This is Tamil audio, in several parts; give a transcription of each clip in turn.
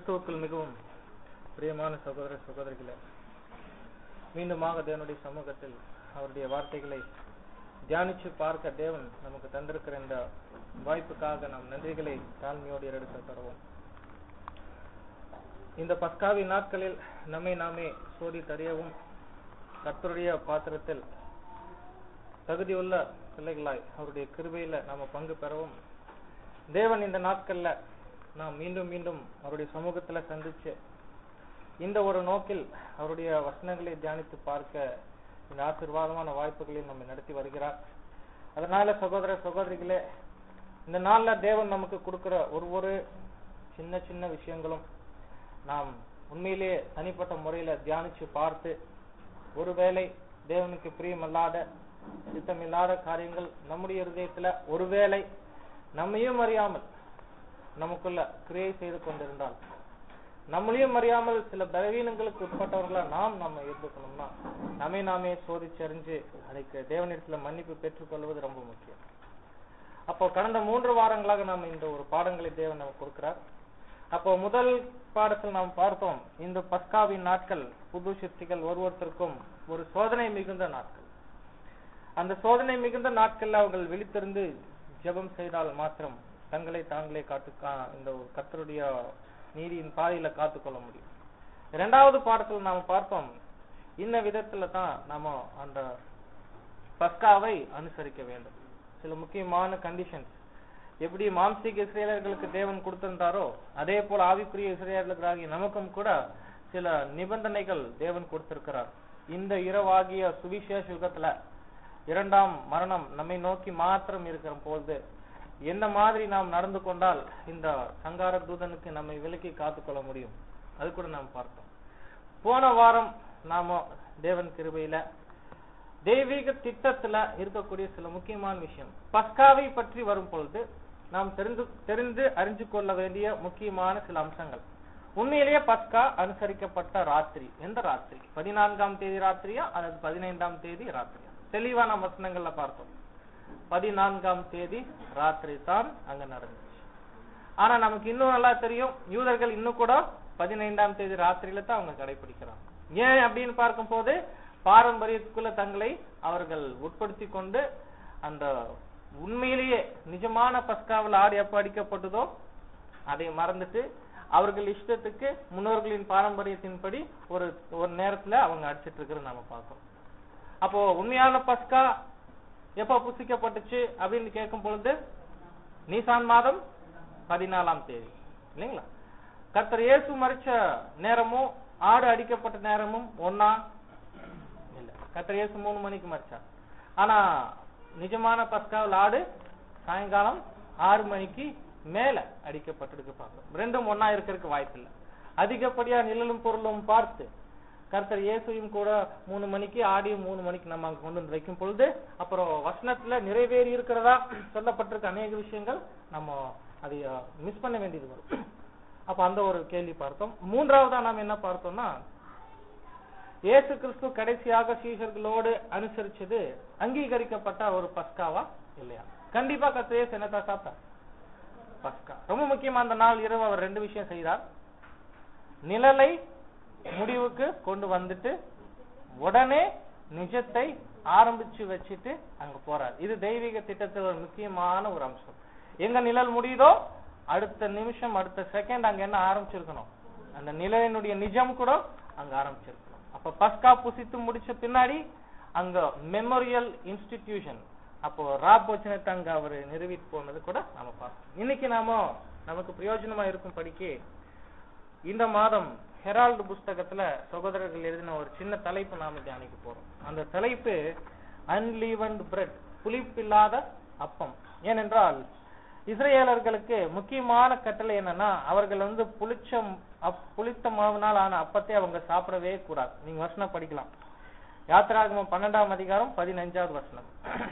கிறிஸ்துவுக்குள் மிகவும் பிரியமான சகோதர சகோதரிகளே மீண்டுமாக தேவனுடைய சமூகத்தில் அவருடைய வார்த்தைகளை தியானிச்சு பார்க்க தேவன் நமக்கு தந்திருக்கிற இந்த வாய்ப்புக்காக நாம் நன்றிகளை தாழ்மையோடு எடுக்க தருவோம் இந்த பஸ்காவின் நாட்களில் நம்மை நாமே சோதி தறியவும் கர்த்தருடைய பாத்திரத்தில் தகுதியுள்ள பிள்ளைகளாய் அவருடைய கிருபையில நாம பங்கு பெறவும் தேவன் இந்த நாட்கள்ல நாம் மீண்டும் மீண்டும் அவருடைய சமூகத்துல சந்திச்சு இந்த ஒரு நோக்கில் அவருடைய வசனங்களை தியானித்து பார்க்க இந்த ஆசீர்வாதமான வாய்ப்புகளில் நம்மை நடத்தி வருகிறார் அதனால சகோதர சகோதரிகளே இந்த நாள்ல தேவன் நமக்கு கொடுக்கிற ஒரு ஒரு சின்ன சின்ன விஷயங்களும் நாம் உண்மையிலேயே தனிப்பட்ட முறையில தியானிச்சு பார்த்து ஒருவேளை தேவனுக்கு பிரியமில்லாத சித்தமில்லாத காரியங்கள் நம்முடைய இருதயத்துல ஒருவேளை நம்மையும் அறியாமல் நமக்குள்ள கிரியை செய்து கொண்டிருந்தால் நம்மளையும் அறியாமல் சில பலவீனங்களுக்கு உட்பட்டவர்களா நாம் நம்ம இருக்கணும்னா நம்மை நாமே சோதிச்சறிஞ்சு அதுக்கு தேவனிடத்துல மன்னிப்பு பெற்றுக்கொள்வது ரொம்ப முக்கியம் அப்போ கடந்த மூன்று வாரங்களாக நாம் இந்த ஒரு பாடங்களை தேவன் நமக்கு கொடுக்கிறார் அப்போ முதல் பாடத்தில் நாம் பார்த்தோம் இந்த பஸ்காவின் நாட்கள் புது சிற்பிகள் ஒருவருத்தருக்கும் ஒரு சோதனை மிகுந்த நாட்கள் அந்த சோதனை மிகுந்த நாட்கள்ல அவர்கள் விழித்திருந்து ஜெபம் செய்தால் மாத்திரம் தங்களை தாங்களே காத்து இந்த ஒரு கத்தருடைய நீதியின் பாதையில காத்துக்கொள்ள முடியும் இரண்டாவது பாடத்தில் நாம பார்த்தோம் இந்த விதத்துல தான் நாம அந்த பஸ்காவை அனுசரிக்க வேண்டும் சில முக்கியமான கண்டிஷன்ஸ் எப்படி மாம்சீக இஸ்ரேலர்களுக்கு தேவன் கொடுத்திருந்தாரோ அதே போல ஆவிக்குரிய இஸ்ரேலர்களாகிய நமக்கும் கூட சில நிபந்தனைகள் தேவன் கொடுத்திருக்கிறார் இந்த இரவாகிய சுவிசேஷ யுகத்துல இரண்டாம் மரணம் நம்மை நோக்கி மாத்திரம் இருக்கிற போது என்ன மாதிரி நாம் நடந்து கொண்டால் இந்த சங்கார தூதனுக்கு நம்மை விலக்கி காத்துக்கொள்ள முடியும் அது கூட நாம் பார்த்தோம் போன வாரம் நாம தேவன் கிருபையில தெய்வீக திட்டத்துல இருக்கக்கூடிய சில முக்கியமான விஷயம் பஸ்காவை பற்றி வரும் பொழுது நாம் தெரிந்து தெரிந்து அறிஞ்சு கொள்ள வேண்டிய முக்கியமான சில அம்சங்கள் உண்மையிலேயே பஸ்கா அனுசரிக்கப்பட்ட ராத்திரி எந்த ராத்திரி பதினான்காம் தேதி ராத்திரியா அல்லது பதினைந்தாம் தேதி ராத்திரியா தெளிவான வசனங்கள்ல பார்த்தோம் பதினான்காம் தேதி ராத்திரி தான் அங்க நடந்துச்சு ஆனா நமக்கு இன்னும் நல்லா தெரியும் யூதர்கள் இன்னும் கூட பதினைந்தாம் தேதி ராத்திரியில தான் அவங்க கடைபிடிக்கிறாங்க ஏன் அப்படின்னு பார்க்கும் போது பாரம்பரியத்துக்குள்ள தங்களை அவர்கள் உட்படுத்தி கொண்டு அந்த உண்மையிலேயே நிஜமான பஸ்காவில் ஆடு எப்ப அடிக்கப்பட்டதோ அதை மறந்துட்டு அவர்கள் இஷ்டத்துக்கு முன்னோர்களின் பாரம்பரியத்தின்படி ஒரு ஒரு நேரத்துல அவங்க அடிச்சிட்டு இருக்கிற நாம பார்க்கிறோம் அப்போ உண்மையான பஸ்கா எப்ப புசிக்கப்பட்டுச்சு அப்படின்னு கேட்கும் பொழுது நீசான் மாதம் பதினாலாம் தேதி இல்லைங்களா கர்த்தர் இயேசு மறிச்ச நேரமும் ஆடு அடிக்கப்பட்ட நேரமும் ஒன்னா இல்ல கர்த்தர் இயேசு மூணு மணிக்கு மறிச்சார் ஆனா நிஜமான பஸ்காவில் ஆடு சாயங்காலம் ஆறு மணிக்கு மேல அடிக்கப்பட்டிருக்கு பார்க்கணும் ரெண்டும் ஒன்னா இருக்கிறதுக்கு வாய்ப்பு இல்லை அதிகப்படியா நிழலும் பொருளும் பார்த்து கர்த்தர் இயேசுவையும் கூட மூணு மணிக்கு ஆடியும் மூணு மணிக்கு நம்ம அங்க கொண்டு வந்து வைக்கும் பொழுது அப்புறம் வசனத்துல நிறைவேறி இருக்கிறதா சொல்லப்பட்டிருக்க அநேக விஷயங்கள் நம்ம அதை மிஸ் பண்ண வேண்டியது வரும் அப்ப அந்த ஒரு கேள்வி பார்த்தோம் மூன்றாவதா நாம் என்ன பார்த்தோம்னா இயேசு கிறிஸ்து கடைசியாக சீஷர்களோடு அனுசரிச்சது அங்கீகரிக்கப்பட்ட ஒரு பஸ்காவா இல்லையா கண்டிப்பா கத்திரே செனத்தா சாப்பிட்டா பஸ்கா ரொம்ப முக்கியமா அந்த நாள் இரவு அவர் ரெண்டு விஷயம் செய்தார் நிழலை முடிவுக்கு கொண்டு வந்துட்டு உடனே நிஜத்தை ஆரம்பிச்சு வச்சுட்டு அங்க போறார் இது தெய்வீக திட்டத்தில் ஒரு முக்கியமான ஒரு அம்சம் எங்க நிழல் முடியுதோ அடுத்த நிமிஷம் அடுத்த செகண்ட் அங்க என்ன ஆரம்பிச்சிருக்கணும் அந்த நிழலினுடைய நிஜம் கூட அங்க ஆரம்பிச்சிருக்கணும் அப்ப பஸ்கா புசித்து முடிச்ச பின்னாடி அங்க மெமோரியல் இன்ஸ்டிடியூஷன் அப்போ ராப் வச்சனத்தை அங்க அவர் நிறுவிட்டு போனது கூட நம்ம பார்த்தோம் இன்னைக்கு நாம நமக்கு பிரயோஜனமா இருக்கும் படிக்கு இந்த மாதம் ஹெரால்டு புஸ்தகத்துல சகோதரர்கள் எழுதின ஒரு சின்ன தலைப்பு நாம தியானிக்க போறோம் அந்த தலைப்பு அன்லீவன்ட் பிரெட் புளிப்பில்லாத அப்பம் ஏனென்றால் இஸ்ரேலர்களுக்கு முக்கியமான கட்டளை என்னன்னா அவர்கள் வந்து புளிச்ச புளித்த மாவினால் ஆன அப்பத்தை அவங்க சாப்பிடவே கூடாது நீங்க வசனம் படிக்கலாம் யாத்திராகமம் பன்னெண்டாம் அதிகாரம் பதினஞ்சாவது வசனம்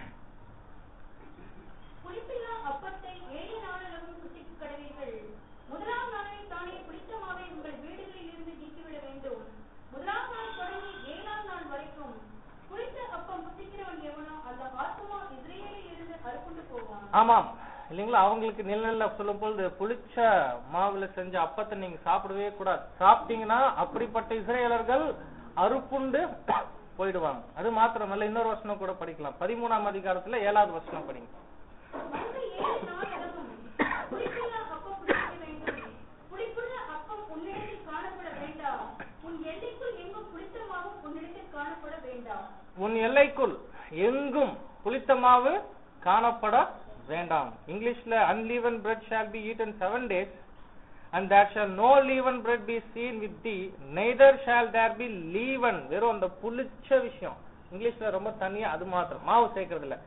புளிப்பில்லா அப்பத்தை ஏழு நாளளவும் புசிக்க கடவீர்கள் முதலாம் நாளில் தானே புளித்த மாவை உங்கள் வீடுகளில் இருந்து நீக்கிவிட வேண்டும் முதலாம் நாள் தொடங்கி ஏழாம் நாள் வரைக்கும் புளித்த அப்பம் புசிக்கிறவன் எவனோ அந்த ஆத்மா இஸ்ரேலில் இருந்து அறுப்புண்டு போவான் ஆமாம் இல்லைங்களா அவங்களுக்கு நிழல்ல சொல்லும் பொழுது புளிச்ச மாவுல செஞ்ச அப்பத்தை நீங்க சாப்பிடவே கூடாது சாப்பிட்டீங்கன்னா அப்படிப்பட்ட இஸ்ரேலர்கள் அறுப்புண்டு போயிடுவாங்க அது மாத்திரமல்ல இன்னொரு வசனம் கூட படிக்கலாம் பதிமூணாம் அதிகாரத்துல ஏழாவது வசனம் படிங்க வந்து ஏழு நாளளவும் புளிப்புள்ள அப்பம் புசிக்க வேண்டும். புளிப்புள்ள அப்பம் உன்னிடத்தில் காணப்பட வேண்டாம். உன் எல்லைக்குள் எங்கும் புளித்த மாவும் உன்னிடத்தில் காணப்பட வேண்டாம். உன் எல்லைக்குள் எங்கும் புளித்த மாவு காணப்பட வேண்டாம் இங்கிலீஷ்ல unleavened bread shall be eaten seven days and there shall no leavened bread be seen with thee neither shall there be leaven வெறும் அந்த புளிச்ச விஷயம் இங்கிலீஷ்ல ரொம்ப தனியா அது மாத்திரம் மாவு சேர்க்கறது இல்ல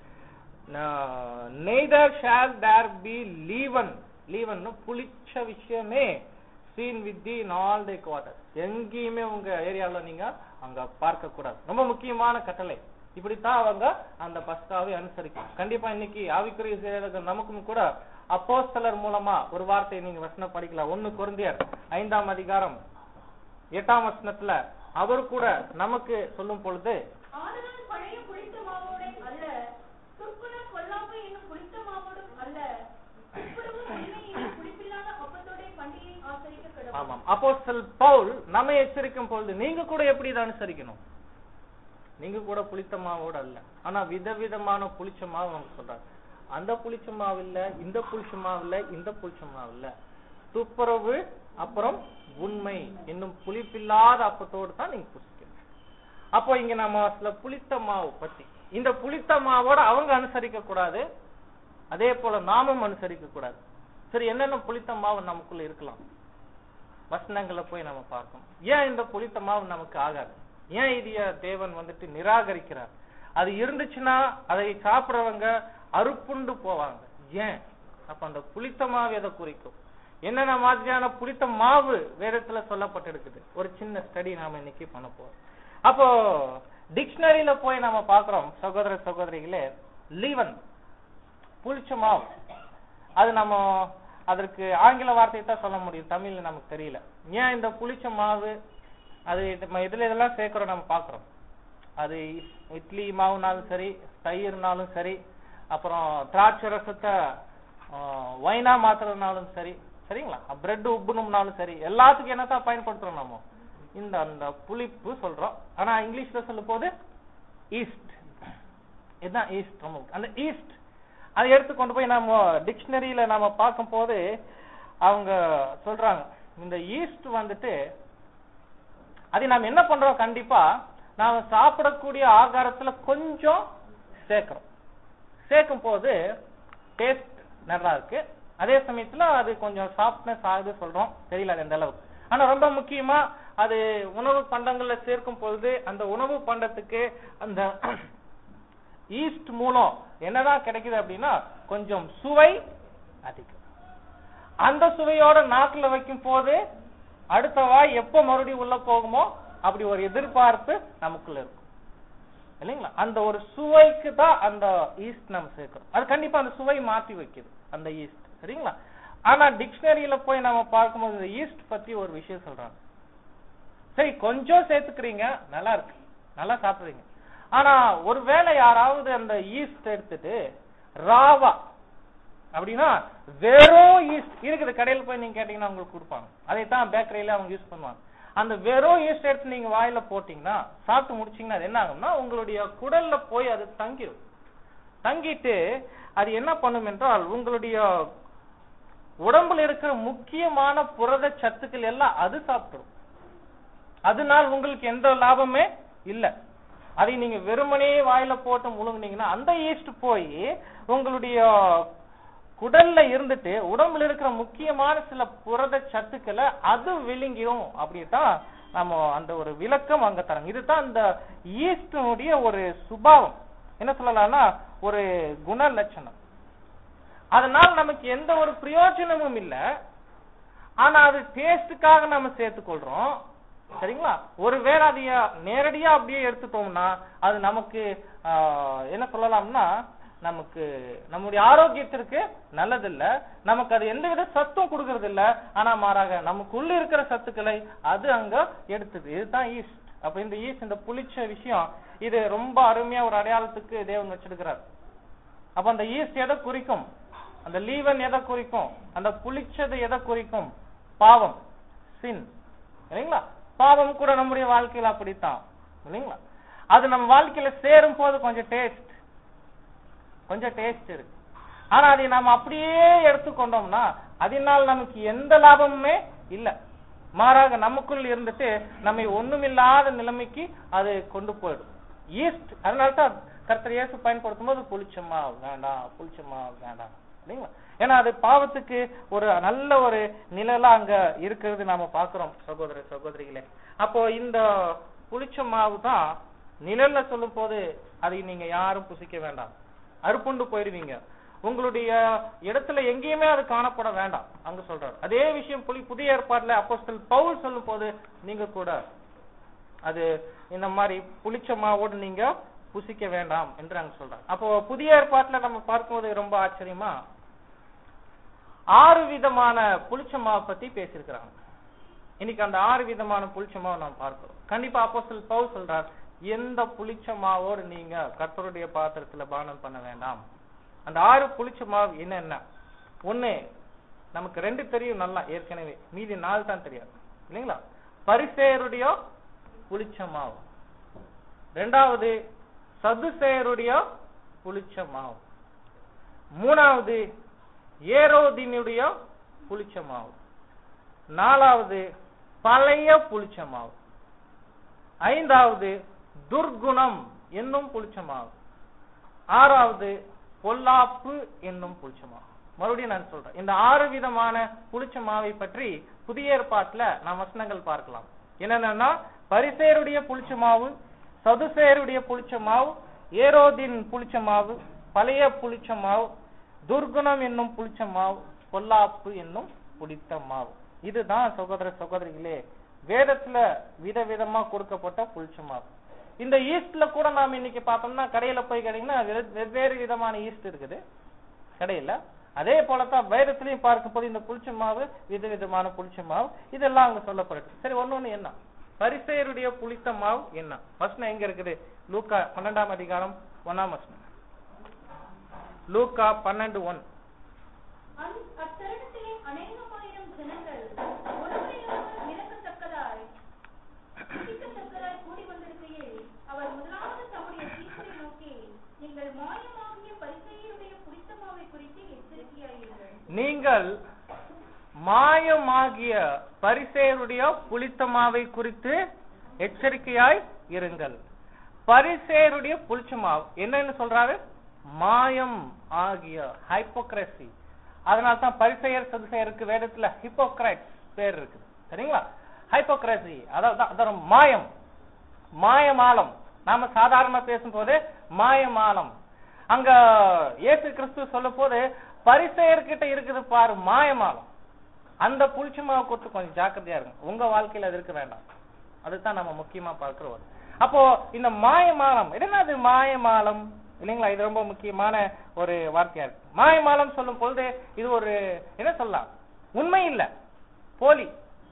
neither shall there be leaven leaven புளிச்ச விஷயமே seen with thee in all thy quarters எங்கேயுமே உங்க ஏரியால நீங்க அங்க பார்க்க கூடாது ரொம்ப முக்கியமான கட்டளை இப்படித்தான் அவங்க அந்த பஸ்காவை அனுசரிக்கும் கண்டிப்பா இன்னைக்கு ஆவிக்குரிய செயலர்கள் நமக்கும் கூட அப்போஸ்தலர் மூலமா ஒரு வார்த்தையை நீங்க வசனம் படிக்கலாம் ஒன்னு குருந்தியர் ஐந்தாம் அதிகாரம் எட்டாம் வசனத்துல அவர் கூட நமக்கு சொல்லும் பொழுது ஆதலால் பழைய புளித்த மாவோடே அல்ல துர்க்குண பொல்லாப்பு என்னும் புளித்த மாவோடும் அல்ல துப்புரவு உண்மை என்னும் புளிப்பில்லாத அப்பத்தோடே பண்டிகையை ஆசரிக்க கடவுள் ஆமாம் அப்போஸ்தல் பவுல் நம்மை எச்சரிக்கும் பொழுது நீங்க கூட எப்படி இதை அனுசரிக்கணும் நீங்க கூட புளித்த மாவோட அல்ல ஆனா விதவிதமான புளிச்ச மாவு அவங்க சொல்றாங்க அந்த புளிச்ச மாவு இல்ல இந்த புளிச்ச மாவு இல்ல இந்த புளிச்ச மாவு இல்ல துப்புரவு அப்புறம் உண்மை இன்னும் புளிப்பில்லாத அப்பத்தோடு தான் நீங்க புசிக்கணும் அப்போ இங்க நம்ம சில புளித்த மாவு பத்தி இந்த புளித்த மாவோட அவங்க அனுசரிக்க கூடாது அதே போல நாமும் அனுசரிக்க கூடாது சரி என்னென்ன புளித்த மாவு நமக்குள்ள இருக்கலாம் வசனங்களை போய் நம்ம பார்க்கணும் ஏன் இந்த புளித்த மாவு நமக்கு ஆகாது ஏன் இதைய தேவன் வந்துட்டு நிராகரிக்கிறார் அது இருந்துச்சுன்னா அதை சாப்பிடுறவங்க அறுப்புண்டு போவாங்க ஏன் அப்ப அந்த புளித்த மாவு எதை குறிக்கும் என்னென்ன மாதிரியான புளித்த மாவு வேதத்துல சொல்லப்பட்டிருக்குது ஒரு சின்ன ஸ்டடி நாம இன்னைக்கு பண்ண போறோம் அப்போ டிக்ஷனரியில போய் நாம பாக்குறோம் சகோதர சகோதரிகளே லீவன் புளிச்ச மாவு அது நம்ம அதற்கு ஆங்கில வார்த்தையை தான் சொல்ல முடியும் தமிழ்ல நமக்கு தெரியல ஏன் இந்த புளிச்ச மாவு அது நம்ம எதுல இதெல்லாம் சேர்க்கிறோம் நம்ம பாக்குறோம் அது இட்லி மாவுனாலும் சரி தயிர்னாலும் சரி அப்புறம் திராட்சை ரசத்தை ஒயினா மாத்துறதுனாலும் சரி சரிங்களா பிரெட் உப்புனும்னாலும் சரி எல்லாத்துக்கும் என்னத்தான் பயன்படுத்துறோம் நம்ம இந்த அந்த புளிப்பு சொல்றோம் ஆனா இங்கிலீஷ்ல சொல்லும் போது ஈஸ்ட் இதுதான் ஈஸ்ட் ரொம்ப முக்கியம். அந்த ஈஸ்ட் அதை எடுத்து கொண்டு போய் நம்ம டிக்ஷனரியில நாம பார்க்கும் போது அவங்க சொல்றாங்க இந்த ஈஸ்ட் வந்துட்டு அதை நாம் என்ன பண்றோம் கண்டிப்பா நாம சாப்பிடக்கூடிய ஆகாரத்துல கொஞ்சம் சேர்க்கிறோம் சேர்க்கும் போது டேஸ்ட் நல்லா இருக்கு அதே சமயத்துல அது கொஞ்சம் சாஃப்ட்னஸ் ஆகுது சொல்றோம் தெரியல அது எந்த அளவுக்கு ஆனா ரொம்ப முக்கியமா அது உணவு பண்டங்கள்ல சேர்க்கும் பொழுது அந்த உணவு பண்டத்துக்கு அந்த ஈஸ்ட் மூலம் என்னதான் கிடைக்குது அப்படின்னா கொஞ்சம் சுவை அதிகம் அந்த சுவையோட நாக்குல வைக்கும் போது அடுத்த வாய் எப்ப மறுபடியும் உள்ள போகுமோ அப்படி ஒரு எதிர்பார்ப்பு நமக்குள்ள இருக்கும் இல்லைங்களா அந்த ஒரு சுவைக்கு தான் அந்த ஈஸ்ட் நம்ம சேர்க்கிறோம் அது கண்டிப்பா அந்த சுவை மாத்தி வைக்குது அந்த ஈஸ்ட் சரிங்களா ஆனா டிக்ஷனரியில போய் நம்ம பார்க்கும்போது இந்த ஈஸ்ட் பத்தி ஒரு விஷயம் சொல்றாங்க சரி கொஞ்சம் சேர்த்துக்கிறீங்க நல்லா இருக்கு நல்லா சாப்பிடுறீங்க ஆனா ஒருவேளை யாராவது அந்த ஈஸ்ட் எடுத்துட்டு ராவா அப்படின்னா வெறும் ஈஸ்ட் இருக்குது கடையில் போய் நீங்க கேட்டீங்கன்னா உங்களுக்கு கொடுப்பாங்க அதைத்தான் பேக்கரியில அவங்க யூஸ் பண்ணுவாங்க அந்த வெறும் ஈஸ்ட் எடுத்து நீங்க வாயில போட்டீங்கன்னா சாப்பிட்டு முடிச்சீங்கன்னா அது என்ன ஆகும்னா உங்களுடைய குடல்ல போய் அது தங்கிடும் தங்கிட்டு அது என்ன பண்ணும் என்றால் உங்களுடைய உடம்புல இருக்கிற முக்கியமான புரத சத்துக்கள் எல்லாம் அது சாப்பிடும் அதனால் உங்களுக்கு எந்த லாபமே இல்ல அதை நீங்க வெறுமனே வாயில போட்டு முழுங்குனீங்கன்னா அந்த ஈஸ்ட் போய் உங்களுடைய குடல்ல இருந்துட்டு உடம்புல இருக்கிற முக்கியமான சில புரத சத்துக்களை அது விழுங்கிடும் அப்படித்தான் நம்ம அந்த ஒரு விளக்கம் அங்க தராங்க இதுதான் அந்த ஈஸ்டனுடைய ஒரு சுபாவம் என்ன சொல்லலாம்னா ஒரு குண லட்சணம் அதனால நமக்கு எந்த ஒரு பிரயோஜனமும் இல்ல ஆனா அது டேஸ்டுக்காக நம்ம சேர்த்துக்கொள்றோம் சரிங்களா ஒருவேளை அதைய நேரடியா அப்படியே எடுத்துட்டோம்னா அது நமக்கு ஆஹ், என்ன சொல்லலாம்னா நமக்கு நம்முடைய ஆரோக்கியத்திற்கு நல்லதில்ல நமக்கு அது எந்தவித சத்தும் கொடுக்கறது இல்ல ஆனா மாறாக நமக்குள்ள இருக்கிற சத்துக்களை அது அங்க எடுத்துது இதுதான் ஈஸ்ட் அப்ப இந்த ஈஸ்ட் இந்த புளிச்ச விஷயம் இது ரொம்ப அருமையா ஒரு அடையாளத்துக்கு தேவன் வச்சிருக்கிறார் அப்ப அந்த ஈஸ்ட் எதை குறிக்கும் அந்த லீவன் எதை குறிக்கும் அந்த புளிச்சது எதை குறிக்கும் பாவம் சின் இல்லைங்களா பாவம் கூட நம்முடைய வாழ்க்கையில அப்படித்தான் இல்லைங்களா அது நம்ம வாழ்க்கையில சேரும் போது கொஞ்சம் டேஸ்ட் கொஞ்சம் டேஸ்ட் இருக்கு ஆனா அதை நாம அப்படியே எடுத்துக்கொண்டோம்னா அதனால் நமக்கு எந்த லாபமுமே இல்ல மாறாக நமக்குள் இருந்துட்டு நம்மை ஒண்ணுமில்லாத நிலைமைக்கு அது கொண்டு போயிடும் ஈஸ்ட் அதனால தான் கர்த்தர் இயேசு பயன்படுத்தும் போது புளிச்சமா வேண்டாம் புளிச்சமா வேண்டாம் இல்லைங்களா ஏன்னா அது பாவத்துக்கு ஒரு நல்ல ஒரு நிழலா அங்க இருக்கிறது நாம பாக்குறோம் சகோதர சகோதரிகளே அப்போ இந்த புளிச்ச மாவு தான் நிழல்ல சொல்லும் போது அதை நீங்க யாரும் புசிக்க வேண்டாம் அறுப்புண்டு போயிடுவீங்க உங்களுடைய இடத்துல எங்கேயுமே அது காணப்பட வேண்டாம் அங்க சொல்றாரு அதே விஷயம் புலி புதிய ஏற்பாட்டுல அப்போஸ்தல் பவுல் சொல்லும் போது நீங்க கூட அது இந்த மாதிரி புளிச்ச மாவோடு நீங்க புசிக்க வேண்டாம் என்று அங்க சொல்றாங்க அப்போ புதிய ஏற்பாட்டுல நம்ம பார்க்கும்போது ரொம்ப ஆச்சரியமா ஆறு விதமான புளிச்ச மாவை பத்தி பேசியிருக்கிறாங்க இன்னைக்கு அந்த ஆறு விதமான புளிச்ச மாவை நாம் பார்க்கிறோம் கண்டிப்பா அப்போஸ்தல் பவுல் சொல்றார் எந்த புளிச்ச மாவோடு நீங்க கர்த்தருடைய பாத்திரத்துல பானம் பண்ண வேண்டாம் அந்த ஆறு புளிச்ச மாவு என்னென்ன ஒண்ணு நமக்கு ரெண்டு தெரியும் நல்லா ஏற்கனவே மீதி நாலு தான் தெரியாது இல்லைங்களா பரிசேருடைய புளிச்ச மாவு ரெண்டாவது சதுசேருடைய புளிச்ச மாவு மூணாவது ஏரோதினுடைய புளிச்ச மாவு நாலாவது பழைய புளிச்ச மாவு ஐந்தாவது துர்குணம் என்னும் புளிச்ச மாவு ஆறாவது பொல்லாப்பு என்னும் புளிச்ச மாவு மறுபடியும் நான் சொல்றேன் இந்த ஆறு விதமான புளிச்ச மாவை பற்றி புதிய ஏற்பாட்டுல நாம் வசனங்கள் பார்க்கலாம் என்னென்னா பரிசேருடைய புளிச்ச மாவு சதுசேருடைய புளிச்ச மாவு ஏரோதின் புளிச்ச மாவு பழைய புளிச்ச மாவு துர்குணம் என்னும் புளிச்ச மாவு பொல்லாப்பு என்னும் புளித்த மாவு இதுதான் சகோதர சகோதரிகளே வேதத்துல விதவிதமா கொடுக்கப்பட்ட புளிச்ச மாவு இந்த ஈஸ்ட்ல கூட நாம இன்னைக்கு பார்த்தோம்னா கடையில போய் கேட்டீங்கன்னா வெ- வெவ்வேறு விதமான ஈஸ்ட் இருக்குது கடையில அதே போலத்தான் வேதத்திலையும் பார்க்கும்போது இந்த புளிச்ச மாவு விதவிதமான புளிச்ச மாவு இதெல்லாம் அங்க சொல்லப்படுது சரி ஒண்ணு ஒண்ணு என்ன பரிசெயருடைய புளித்த மாவு என்ன வசனம் எங்க இருக்குது லூக்கா பன்னெண்டாம் அதிகாரம் ஒன்னாம் வசனம் லூக்கா பன்னெண்டு ஒன் அந்- அத்தருணத்திலே அநேகமாயிரம் ஜனங்கள் ஒருவரையொருவர் நிரப்பத்தக்கதாய் புசிக்கத்தக்கதாய் கூடி வந்திருக்கையில் அவர் முதலாவது தம்முடைய சீசரை நோக்கி நீங்கள் மாயமாகிய பரிசேயருடைய புளித்த மாவை குறித்து எச்சரிக்கையாயிருங்கள் நீங்கள் மாயமாகிய பரிசேருடைய புளித்த மாவை குறித்து எச்சரிக்கையாய் இருங்கள் பரிசேருடைய புளிச்ச மாவு என்னன்னு சொல்றாரு மாயம் ஆகிய ஹைப்போக்ரசி அதனால தான் பரிசெயர் சதுசெயருக்கு வேதத்துல ஹிப்போக்ரைட் பேர் இருக்கு சரிங்களா ஹைப்போக்ரசி அதாவது அதாவது மாயம் மாயமாலம் நாம சாதாரண பேசும்போது மாயமாலம் அங்க இயேசு கிறிஸ்து சொல்லும் போது பரிசெயர்கிட்ட இருக்குது பாரு மாயமாலம் அந்த புளிச்ச மாவு கொடுத்து கொஞ்சம் ஜாக்கிரதையா இருங்க உங்க வாழ்க்கையில அது இருக்க வேண்டாம் அதுதான் நம்ம முக்கியமா பார்க்கிறோம் அப்போ இந்த மாயமாலம் இது என்னது மாயமாலம் இல்லைங்களா இது ரொம்ப முக்கியமான ஒரு வார்த்தையா இருக்கு மாயமாலம் சொல்லும் பொழுது இது ஒரு என்ன சொல்லலாம் உண்மை இல்ல போலி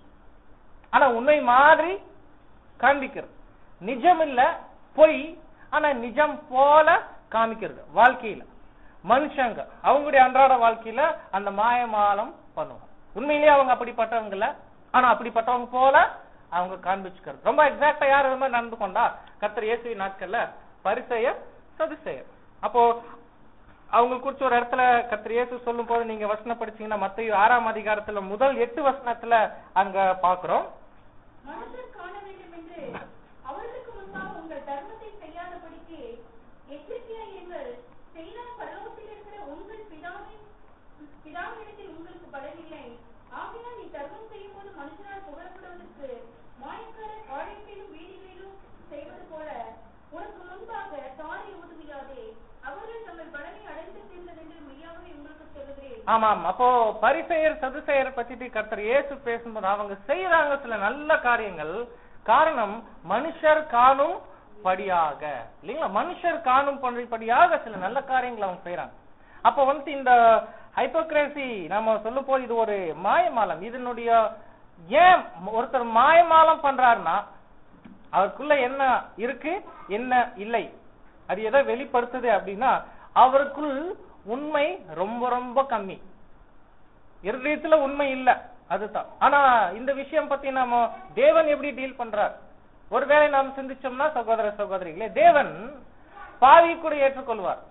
ஆனா உண்மை மாதிரி காண்பிக்கிறது நிஜம் இல்ல பொய் ஆனா நிஜம் போல காமிக்கிறது வாழ்க்கையில மனுஷங்க அவங்களுடைய அன்றாட வாழ்க்கையில அந்த மாயமாலம் பண்ணுவாங்க உண்மையிலேயே அவங்க அப்படிப்பட்டவங்க இல்ல ஆனா அப்படிப்பட்டவங்க போல அவங்க காண்பிச்சுக்கிறது ரொம்ப எக்ஸாக்டா யார் இது மாதிரி நடந்து கொண்டா கர்த்தர் இயேசுவி நாட்கள்ல பரிசெயர் சதுசெயர் அப்போ அவங்க குறிச்சு ஒரு இடத்துல கர்த்தர் இயேசு சொல்லும் போது நீங்க வசனம் படிச்சீங்கன்னா மத்திய ஆறாம் அதிகாரத்துல முதல் எட்டு வசனத்துல அங்க பாக்குறோம் மனுஷர் காண வேண்டும் என்று அவர்களுக்கு முன்பாக உங்கள் தர்மத்தை செய்யாதபடிக்கு எச்சரிக்கையாயிருங்கள் செய்தால் பரலோகத்தில் இருக்கிற உங்கள் பிதாவின் பிதாவினிடத்தில் உங்களுக்கு பலனில்லை ஆகையால் நீ தர்மம் செய்யும் போது மனுஷனால் புகழப்படுவதற்கு மாயக்காரர் ஆழைப்பிலும் வீதிகளிலும் செய்வது போல உனக்கு முன்பாக தாரை ஊதுவியாதே அவர்கள் தங்கள் பலனை அடைந்து தீர்ந்ததென்று மெய்யாகவே உங்களுக்கு சொல்லுகிறேன் ஆமாம் அப்போ பரிசெயர் சதுசெயர் பத்தி கர்த்தர் இயேசு பேசும்போது அவங்க செய்யறாங்க சில நல்ல காரியங்கள் காரணம் மனுஷர் காணும் படியாக இல்லைங்களா மனுஷர் காணும் படியாக சில நல்ல காரியங்கள் அவங்க செய்யறாங்க அப்போ வந்து இந்த ஹைப்போக்ரசி நம்ம சொல்லும் போது இது ஒரு மாயமாலம் இதனுடைய ஏன் ஒருத்தர் மாயமாலம் பண்றாருன்னா அவருக்குள்ள என்ன இருக்கு என்ன இல்லை அது எதை வெளிப்படுத்துது அப்படின்னா அவருக்குள் உண்மை ரொம்ப ரொம்ப கம்மி இருதயத்துல உண்மை இல்ல அதுதான் ஆனா இந்த விஷயம் பத்தி நாம தேவன் எப்படி டீல் பண்றார் ஒருவேளை நாம் சிந்திச்சோம்னா சகோதர சகோதரிகளே தேவன் பாவி கூட ஏற்றுக்கொள்வார்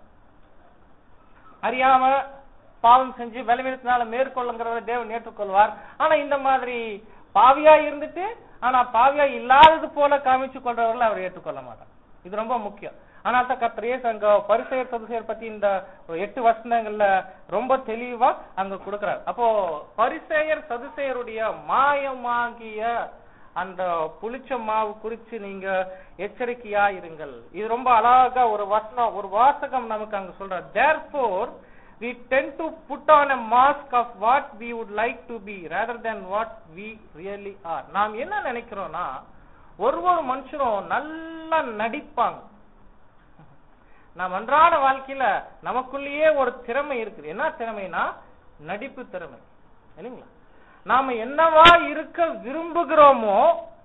அறியாம பாவம் செஞ்சு பலவீனத்தினால மேற்கொள்ளுங்கிறத தேவன் ஏற்றுக்கொள்வார் ஆனா இந்த மாதிரி பாவியா இருந்துட்டு ஆனா பாவியா இல்லாதது போல காமிச்சு கொள்றவர்கள் அவர் ஏற்றுக்கொள்ள மாட்டார் இது ரொம்ப முக்கியம் ஆனா தான் கத்திரையே அங்க பரிசெயர் சதுசெயர் பத்தி இந்த எட்டு வசனங்கள்ல ரொம்ப தெளிவா அங்க கொடுக்கிறார் அப்போ பரிசெயர் சதுசெயருடைய மாயமாகிய அந்த புளிச்ச மாவு குறிச்சு நீங்க எச்சரிக்கையா இருங்கள் இது ரொம்ப அழகா ஒரு வசனம் ஒரு வாசகம் நமக்கு அங்க சொல்ற therefore we tend to put on a mask of what we would like to be rather than what we really are நாம் என்ன நினைக்கிறோம்னா ஒரு ஒரு மனுஷரும் நல்லா நடிப்பாங்க நாம் அன்றாட வாழ்க்கையில நமக்குள்ளேயே ஒரு திறமை இருக்குது என்ன திறமைனா நடிப்பு திறமை இல்லைங்களா நாம என்னவா இருக்க விரும்புகிறோமோ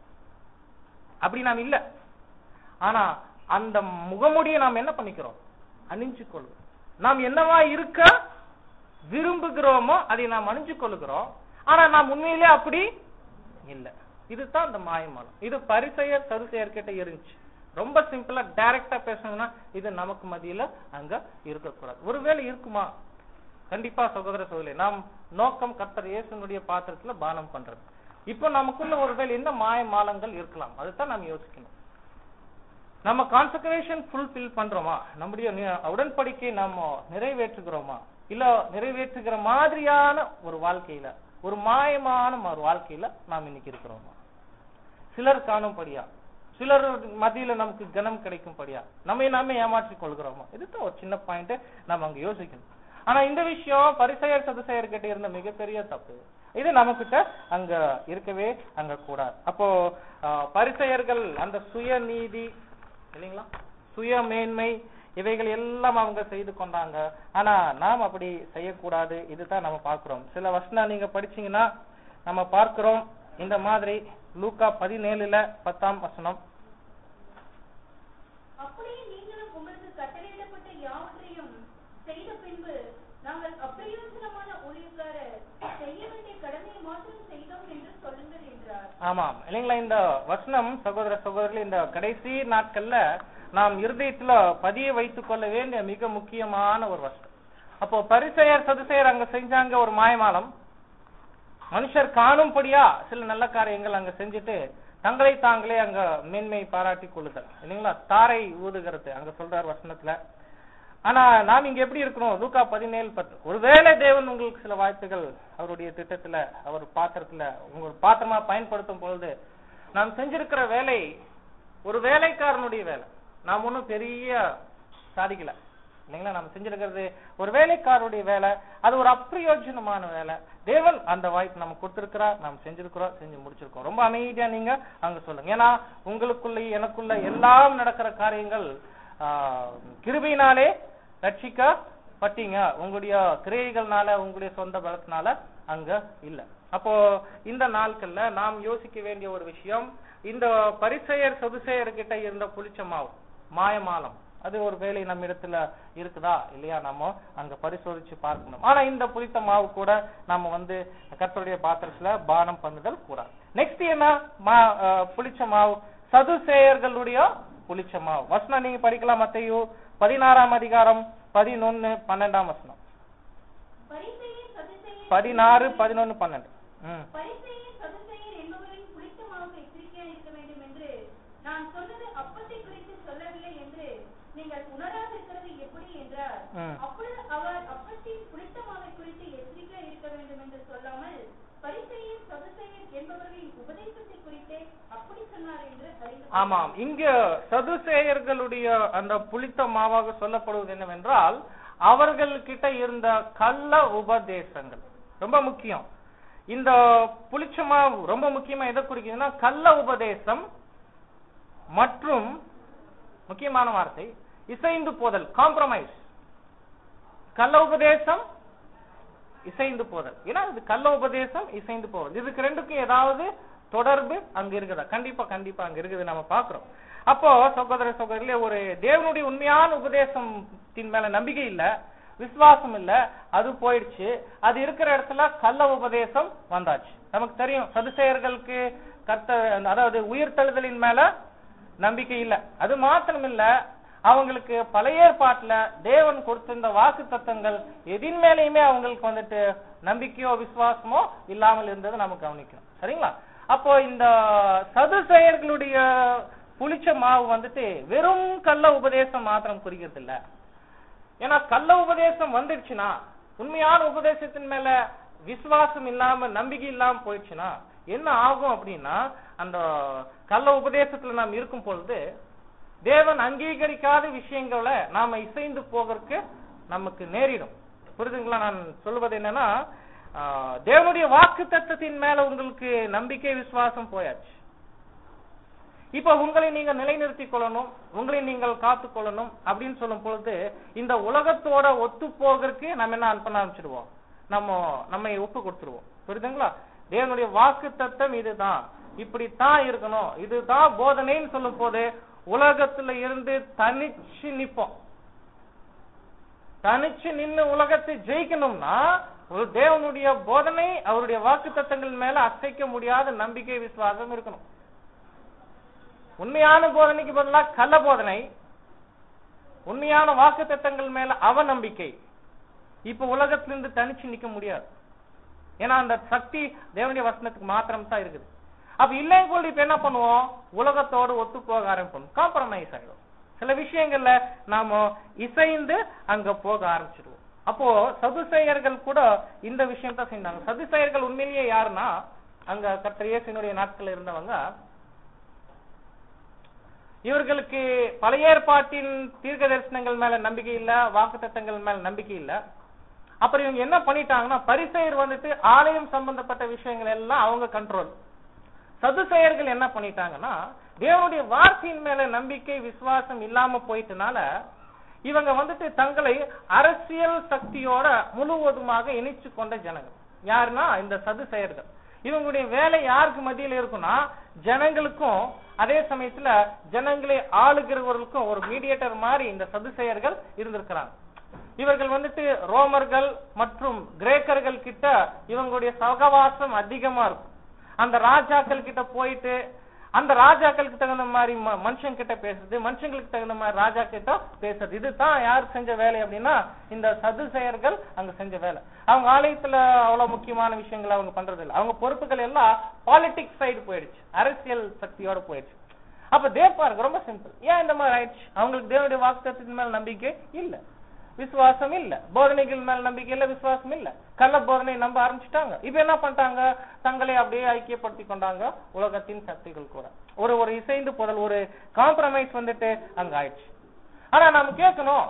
அப்படி நாம் இல்ல ஆனா அந்த முகமுடியை நாம் என்ன பண்ணிக்கிறோம் அணிஞ்சு கொள்வோம் நாம் என்னவா இருக்க விரும்புகிறோமோ அதை நாம் அணிஞ்சு கொள்கிறோம் ஆனா நாம் உண்மையிலே அப்படி இல்ல இதுதான் அந்த மாயமாலம் இது பரிசெயர் சதுசெயர் கிட்ட இருந்துச்சு ரொம்ப சிம்பிளா டைரக்டா பேசணும்னா இது நமக்கு மத்தியில அங்க இருக்கக்கூடாது ஒருவேளை இருக்குமா கண்டிப்பா சகோதர சகோதரி நாம் நோக்கம் கர்த்தர் இயேசுனுடைய பாத்திரத்துல பானம் பண்றது இப்போ நமக்குள்ள ஒருவேளை என்ன மாய மாலங்கள் இருக்கலாம் அதுதான் நாம் யோசிக்கணும் நம்ம கான்சக்ரேஷன் ஃபுல்ஃபில் பண்றோமா நம்முடைய நி- உடன்படிக்கை நம்ம நிறைவேற்றுகிறோமா இல்ல நிறைவேற்றுகிற மாதிரியான ஒரு வாழ்க்கையில ஒரு மாயமான ஒரு வாழ்க்கையில நாம் இன்னைக்கு இருக்கிறோமா சிலர் காணும்படியா சிலர் மத்தியில நமக்கு கனம் கிடைக்கும்படியா நம்மை நாமே ஏமாற்றிக் கொள்கிறோமா இதுதான் ஒரு சின்ன பாயிண்ட் நம்ம அங்க யோசிக்கணும் ஆனா இந்த விஷயம் பரிசெயர் சதுசெயர் கிட்ட இருந்த மிகப்பெரிய தப்பு இது நமக்கிட்ட அங்க இருக்கவே அங்க கூடாது அப்போ ஆஹ், பரிசெயர்கள் அந்த சுயநீதி இல்லைங்களா சுய மேன்மை இவைகள் எல்லாம் அவங்க செய்து கொண்டாங்க ஆனா நாம் அப்படி செய்யக்கூடாது இதுதான் நம்ம பார்க்கிறோம் சில வசனம் நீங்க படிச்சீங்கன்னா நம்ம பார்க்கிறோம் இந்த மாதிரி லூக்கா பதினேழுல பத்தாம் வசனம் அப்படியே நீங்களும் உங்களுக்கு கட்டளையிடப்பட்ட யாவற்றையும் செய்த பின்பு நாங்கள் அப்பிரயோஜனமான ஊழியக்காரர் செய்ய வேண்டிய கடமையை மாத்திரம் செய்தோம் என்று சொல்லுங்கள் என்றார் ஆமாம் இல்லைங்களா இந்த வசனம் சகோதர சகோதரர்களே இந்த கடைசி நாட்கள்ல நாம் இருதயத்துல பதிய வைத்துக் கொள்ள வேண்டிய மிக முக்கியமான ஒரு வசனம் அப்போ பரிசெயர் சதுசெயர் அங்க செஞ்சாங்க ஒரு மாயமாலம் மனுஷர் காணும்படியா சில நல்ல காரியங்கள் அங்க செஞ்சுட்டு தங்களை தாங்களே அங்க மேன்மை பாராட்டி கொள்ளுதல் இல்லைங்களா தாரை ஊதுகிறது அங்க சொல்றார் வசனத்துல ஆனா நாம் இங்க எப்படி இருக்கிறோம் லூக்கா பதினேழு பத்து ஒருவேளை தேவன் உங்களுக்கு சில வாய்ப்புகள் அவருடைய திட்டத்துல அவர் பாத்திரத்துல உங்க பாத்திரமா பயன்படுத்தும் பொழுது நாம் செஞ்சிருக்கிற வேலை ஒரு வேலைக்காரனுடைய வேலை நாம் ஒன்றும் பெரிய சாதிக்கல இல்லைங்களா நம்ம செஞ்சிருக்கிறது ஒரு வேலைக்காரருடைய வேலை அது ஒரு அப்பிரயோஜனமான வேலை தேவன் அந்த வாய்ப்பு நம்ம கொடுத்திருக்கிறார் நாம் செஞ்சிருக்கிறோம் செஞ்சு முடிச்சிருக்கோம் ரொம்ப அமைதியா நீங்க அங்க சொல்லுங்க ஏன்னா உங்களுக்குள்ள எனக்குள்ள எல்லாம் நடக்கிற காரியங்கள் ஆஹ், கிருபையினாலே ரட்சிக்கப்பட்டீங்க உங்களுடைய கிரியைகள்னால உங்களுடைய சொந்த பலத்தினால அங்க இல்ல அப்போ இந்த நாட்கள்ல நாம் யோசிக்க வேண்டிய ஒரு விஷயம் இந்த பரிசெயர் சதுசெயர் கிட்ட இருந்த புளிச்ச மாவு மாயமாலம் அது ஒரு வேலை நம்ம இடத்துல இருக்குதா இல்லையா நம்ம அங்க பரிசோதிச்சு பார்க்கணும் ஆனா இந்த புளித்த மாவு கூட நம்ம வந்து கர்த்தருடைய பாத்திரத்துல பானம் பண்ணுதல் கூடாது நெக்ஸ்ட் என்ன மா அஹ், புளிச்ச மாவு சதுசேயர்களுடைய புளிச்ச மாவு வசனம் நீங்க படிக்கலாம் மத்தையோ பதினாறாம் அதிகாரம் பதினொன்னு பன்னெண்டாம் வசனம் பரிசேயர் சதுசேயர் பதினாறு பதினொன்னு பன்னெண்டு ம் பரிசேயர் சதுசேயர் என்பவரின் புளித்த மாவுக்கு எச்சரிக்கையாக இருக்க வேண்டும் என்று நான் சொன்னது அப்பத்தை குறித்து சொல்லவில்லை என்று நீங்கள் உணராதிருக்கிறது எப்படி என்றார் ம். அப்பொழுது அவர் அப்பத்தின் புளித்த மாவை குறித்து எச்சரிக்கையாக இருக்க வேண்டும் என்று சொல்லாமல் பரிசேயர் சதுசேயர் என்பவர்களின் உபதேசத்தை குறித்தே அப்படி சொன்னார் என்று அறிந்து ஆமாம் இங்க சதுசேயர்களுடைய அந்த புளித்த மாவாக சொல்லப்படுவது என்னவென்றால் அவர்கள் கிட்ட இருந்த கள்ள உபதேசங்கள் ரொம்ப முக்கியம் இந்த புளிச்ச மாவு ரொம்ப முக்கியமா எதை குறிக்குதுன்னா கள்ள உபதேசம் மற்றும் முக்கியமான வார்த்தை இசைந்து போதல் காம்ப்ரமைஸ் கள்ள உபதேசம் இசைந்து போதல் ஏன்னா இது கள்ள உபதேசம் இசைந்து போதல் இதுக்கு ரெண்டுக்கும் ஏதாவது தொடர்பு அங்க இருக்குதா கண்டிப்பா கண்டிப்பா அங்க இருக்குது நம்ம பாக்குறோம் அப்போ சகோதர சகோதரிலே ஒரு தேவனுடைய உண்மையான உபதேசத்தின் மேல நம்பிக்கை இல்ல விசுவாசம் இல்ல அது போயிடுச்சு அது இருக்கிற இடத்துல கள்ள உபதேசம் வந்தாச்சு நமக்கு தெரியும் சதுசேயர்களுக்கு கர்த்த அதாவது உயிர்த்தெழுதலின் மேல நம்பிக்கை இல்ல அது மாத்திரம் இல்ல அவங்களுக்கு பழைய ஏற்பாட்டுல தேவன் கொடுத்திருந்த வாக்கு தத்தங்கள் எதின் மேலேயுமே அவங்களுக்கு வந்துட்டு நம்பிக்கையோ விசுவாசமோ இல்லாமல் இருந்ததை நம்ம கவனிக்கணும் சரிங்களா அப்போ இந்த சதுசெயர்களுடைய புளிச்ச மாவு வந்துட்டு வெறும் கள்ள உபதேசம் மாத்திரம் குறிக்கிறது இல்ல ஏன்னா கள்ள உபதேசம் வந்துடுச்சுன்னா உண்மையான உபதேசத்தின் மேல விசுவாசம் இல்லாம நம்பிக்கை இல்லாம போயிடுச்சுன்னா என்ன ஆகும் அப்படின்னா அந்த கள்ள உபதேசத்துல நாம் இருக்கும் பொழுது தேவன் அங்கீகரிக்காத விஷயங்களை நாம இசைந்து போகிறதுக்கு நமக்கு நேரிடும் புரிதுங்களா நான் சொல்வது என்னன்னா ஆஹ், தேவனுடைய வாக்கு தத்தத்தின் மேல உங்களுக்கு நம்பிக்கை விசுவாசம் போயாச்சு இப்ப உங்களை நீங்க நிலைநிறுத்திக் கொள்ளணும் உங்களை நீங்கள் காத்துக் கொள்ளணும் அப்படின்னு சொல்லும் பொழுது இந்த உலகத்தோட ஒத்து போகிறதுக்கு நம்ம என்ன பண்ண ஆரம்பிச்சிடுவோம் நம்ம நம்மை ஒப்பு கொடுத்துருவோம் புரியுதுங்களா தேவனுடைய வாக்கு தத்தம் இதுதான் இப்படித்தான் இருக்கணும் இதுதான் போதனைன்னு சொல்லும் போது உலகத்துல இருந்து தனிச்சு நிப்போம் தனிச்சு நின்னு உலகத்தை ஜெயிக்கணும்னா ஒரு தேவனுடைய போதனை அவருடைய வாக்கு தத்தங்கள் மேல அசைக்க முடியாத நம்பிக்கை விசுவாசம் இருக்கணும் உண்மையான போதனைக்கு பதிலா கள்ள போதனை உண்மையான வாக்கு தத்தங்கள் மேல அவநம்பிக்கை இப்ப உலகத்திலிருந்து தனிச்சு நிக்க முடியாது ஏன்னா அந்த சக்தி தேவனுடைய வசனத்துக்கு மாத்திரம் தான் இருக்குது அப்ப இல்லைன்னு சொல்லி இப்ப என்ன பண்ணுவோம் உலகத்தோடு ஒத்து போக ஆரம்பிப்போம் காம்ப்ரமைஸ் ஆயிடும் சில விஷயங்கள்ல நாம இசைந்து அங்க போக ஆரம்பிச்சிடுவோம் அப்போ சதுசேயர்கள் கூட இந்த விஷயம் தான் செஞ்சாங்க சதுசேயர்கள் உண்மையிலேயே யாருன்னா அங்க கர்த்தர் இயேசுவினுடைய நாட்கள் இருந்தவங்க இவர்களுக்கு பழைய ஏற்பாட்டின் தீர்க்க தரிசனங்கள் மேல நம்பிக்கை இல்ல வாக்குத்தத்தங்கள் மேல நம்பிக்கை இல்ல அப்புறம் இவங்க என்ன பண்ணிட்டாங்கன்னா பரிசெயர் வந்துட்டு ஆலயம் சம்பந்தப்பட்ட விஷயங்கள் எல்லாம் அவங்க கண்ட்ரோல் சதுசெயர்கள் என்ன பண்ணிட்டாங்கன்னா தேவனுடைய வார்த்தையின் மேல நம்பிக்கை விசுவாசம் இல்லாம போயிட்டனால இவங்க வந்துட்டு தங்களை அரசியல் சக்தியோட முழுவதுமாக இணைச்சு கொண்ட ஜனங்கள் யாருன்னா இந்த சதுசெயர்கள் இவங்களுடைய வேலை யாருக்கு மத்தியில் இருக்கும்னா ஜனங்களுக்கும் அதே சமயத்துல ஜனங்களை ஆளுகிறவர்களுக்கும் ஒரு மீடியேட்டர் மாதிரி இந்த சதுசெயர்கள் இருந்திருக்கிறாங்க இவர்கள் வந்துட்டு ரோமர்கள் மற்றும் கிரேக்கர்கள் கிட்ட இவங்களுடைய சகவாசம் அதிகமா இருக்கும் அந்த ராஜாக்கள் கிட்ட போயிட்டு அந்த ராஜாக்களுக்கு தகுந்த மாதிரி ம- மனுஷங்க கிட்ட பேசுறது மனுஷங்களுக்கு தகுந்த மாதிரி ராஜா கிட்ட பேசுறது இதுதான் யார் செஞ்ச வேலை அப்படின்னா இந்த சதுசெயர்கள் அங்க செஞ்ச வேலை அவங்க ஆலயத்துல அவ்வளவு முக்கியமான விஷயங்களை அவங்க பண்றது இல்ல அவங்க பொறுப்புகள் எல்லாம் பாலிடிக்ஸ் சைடு போயிடுச்சு அரசியல் சக்தியோட போயிடுச்சு அப்ப தேவ் பாருங்க ரொம்ப சிம்பிள் ஏன் இந்த மாதிரி ஆயிடுச்சு அவங்களுக்கு தேவனுடைய வாக்குத்தத்தின் மேல நம்பிக்கை இல்ல விசுவாசம் இல்ல போதனைகள் மேல நம்பிக்கை இல்ல விசுவாசம் இல்ல கள்ள போதனை நம்ப ஆரம்பிச்சுட்டாங்க இப்ப என்ன பண்ணிட்டாங்க தங்களை அப்படியே ஐக்கியப்படுத்திக் கொண்டாங்க உலகத்தின் சக்திகள் கூட ஒரு ஒரு இசைந்து போதல் ஒரு காம்ப்ரமைஸ் வந்துட்டு அங்க ஆயிடுச்சு ஆனா நாம கேட்கணும்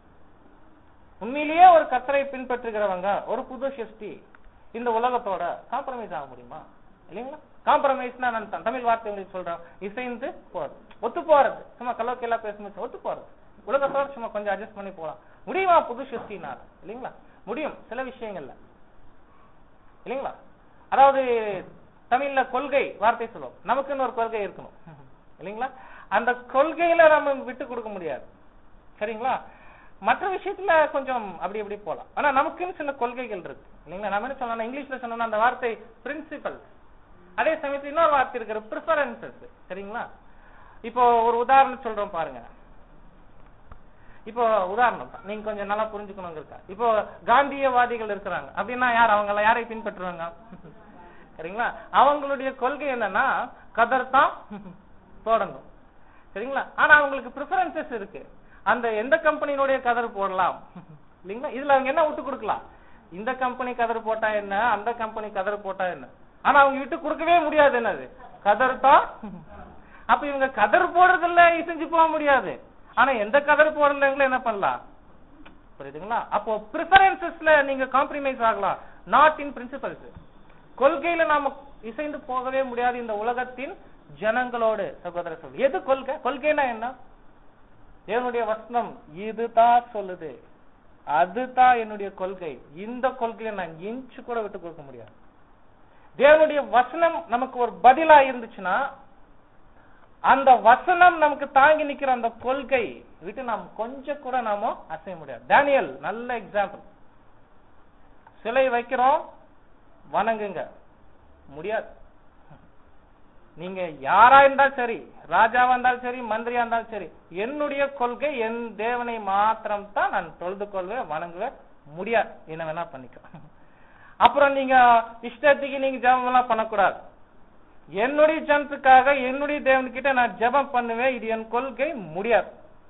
உண்மையிலேயே ஒரு கத்தரை பின்பற்றுகிறவங்க ஒரு புது சிருஷ்டி இந்த உலகத்தோட காம்ப்ரமைஸ் ஆக முடியுமா இல்லைங்களா காம்ப்ரமைஸ்னா நான் த- தமிழ் வார்த்தை உங்களுக்கு சொல்றேன் இசைந்து போறது ஒத்து போறது சும்மா கலோக்கியெல்லாம் பேசும்போது ஒத்து போறது உலகத்தோட சும்மா கொஞ்சம் அட்ஜஸ்ட் பண்ணி போலாம் முடியுமா புது சிருஷ்டினால இல்லைங்களா முடியும் சில விஷயங்கள்ல இல்லைங்களா அதாவது தமிழ்ல கொள்கை வார்த்தை சொல்லுவோம் நமக்குன்னு ஒரு கொள்கை இருக்கணும் இல்லைங்களா அந்த கொள்கையில நம்ம விட்டு கொடுக்க முடியாது சரிங்களா மற்ற விஷயத்துல கொஞ்சம் அப்படி இப்படி போலாம் ஆனா நமக்குன்னு சில கொள்கைகள் இருக்கு இல்லைங்களா நம்ம என்ன சொல்லலாம் இங்கிலீஷ்ல சொன்னோம்னா அந்த வார்த்தை பிரின்சிபல் அதே சமயத்துல இன்னொரு வார்த்தை இருக்கிற ப்ரிஃபரன்சஸ் சரிங்களா இப்போ ஒரு உதாரணம் சொல்றோம் பாருங்க இப்போ உதாரணம் தான். நீங்க கொஞ்சம் நல்லா புரிஞ்சுக்கணுங்கிறக்கா இப்போ காந்தியவாதிகள் இருக்கிறாங்க அப்படின்னா யார் அவங்க எல்லாம் யாரை பின்பற்றுவாங்க சரிங்களா அவங்களுடைய கொள்கை என்னன்னா கதர் தான் போடணும் சரிங்களா ஆனா அவங்களுக்கு ப்ரிஃபரன்சஸ் இருக்கு அந்த எந்த கம்பெனியினுடைய கதர் போடலாம் இல்லைங்களா இதுல அவங்க என்ன விட்டு கொடுக்கலாம் இந்த கம்பெனி கதர் போட்டா என்ன அந்த கம்பெனி கதர் போட்டா என்ன ஆனா அவங்க விட்டு கொடுக்கவே முடியாது என்னது கதர் தான் அப்ப இவங்க கதர் போடுறதுல இசைஞ்சு போக முடியாது ஆனா எந்த கதர் போடலங்களும் என்ன பண்ணலாம் புரியுதுங்களா அப்போ ப்ரிஃபரன்சஸ்ல நீங்க காம்ப்ரமைஸ் ஆகலாம் நாட் இன் பிரின்சிபல்ஸ் கொள்கையில நாம இசைந்து போகவே முடியாது இந்த உலகத்தின் ஜனங்களோடு சகோதர சொல் எது கொள்கை கொள்கைனா என்ன என்னுடைய வசனம் இதுதான் சொல்லுது அதுதான் என்னுடைய கொள்கை இந்த கொள்கையை நான் இன்ச்சு கூட விட்டு கொடுக்க முடியாது தேவனுடைய வசனம் நமக்கு ஒரு பதிலா இருந்துச்சுன்னா அந்த வசனம் நமக்கு தாங்கி நிக்கிற அந்த கொள்கை விட்டு நாம் கொஞ்சம் கூட நாம அசைய முடியாது டேனியல் நல்ல எக்ஸாம்பிள் சிலை வைக்கிறோம் வணங்குங்க முடியாது நீங்க யாரா இருந்தாலும் சரி ராஜாவா இருந்தாலும் சரி மந்திரியா இருந்தாலும் சரி என்னுடைய கொள்கை என் தேவனை மாத்திரம் தான் நான் தொழுது கொள்வேன் வணங்குவேன் முடியாது என்ன வேணா பண்ணிக்க அப்புறம் நீங்க இஷ்டத்துக்கு நீங்க ஜெபம் எல்லாம் பண்ணக்கூடாது என்னுடைய ஜனத்துக்காக என்னுடைய தேவன்கிட்ட நான் ஜெபம் பண்ணுவேன் இது என் கொள்கை முடியாது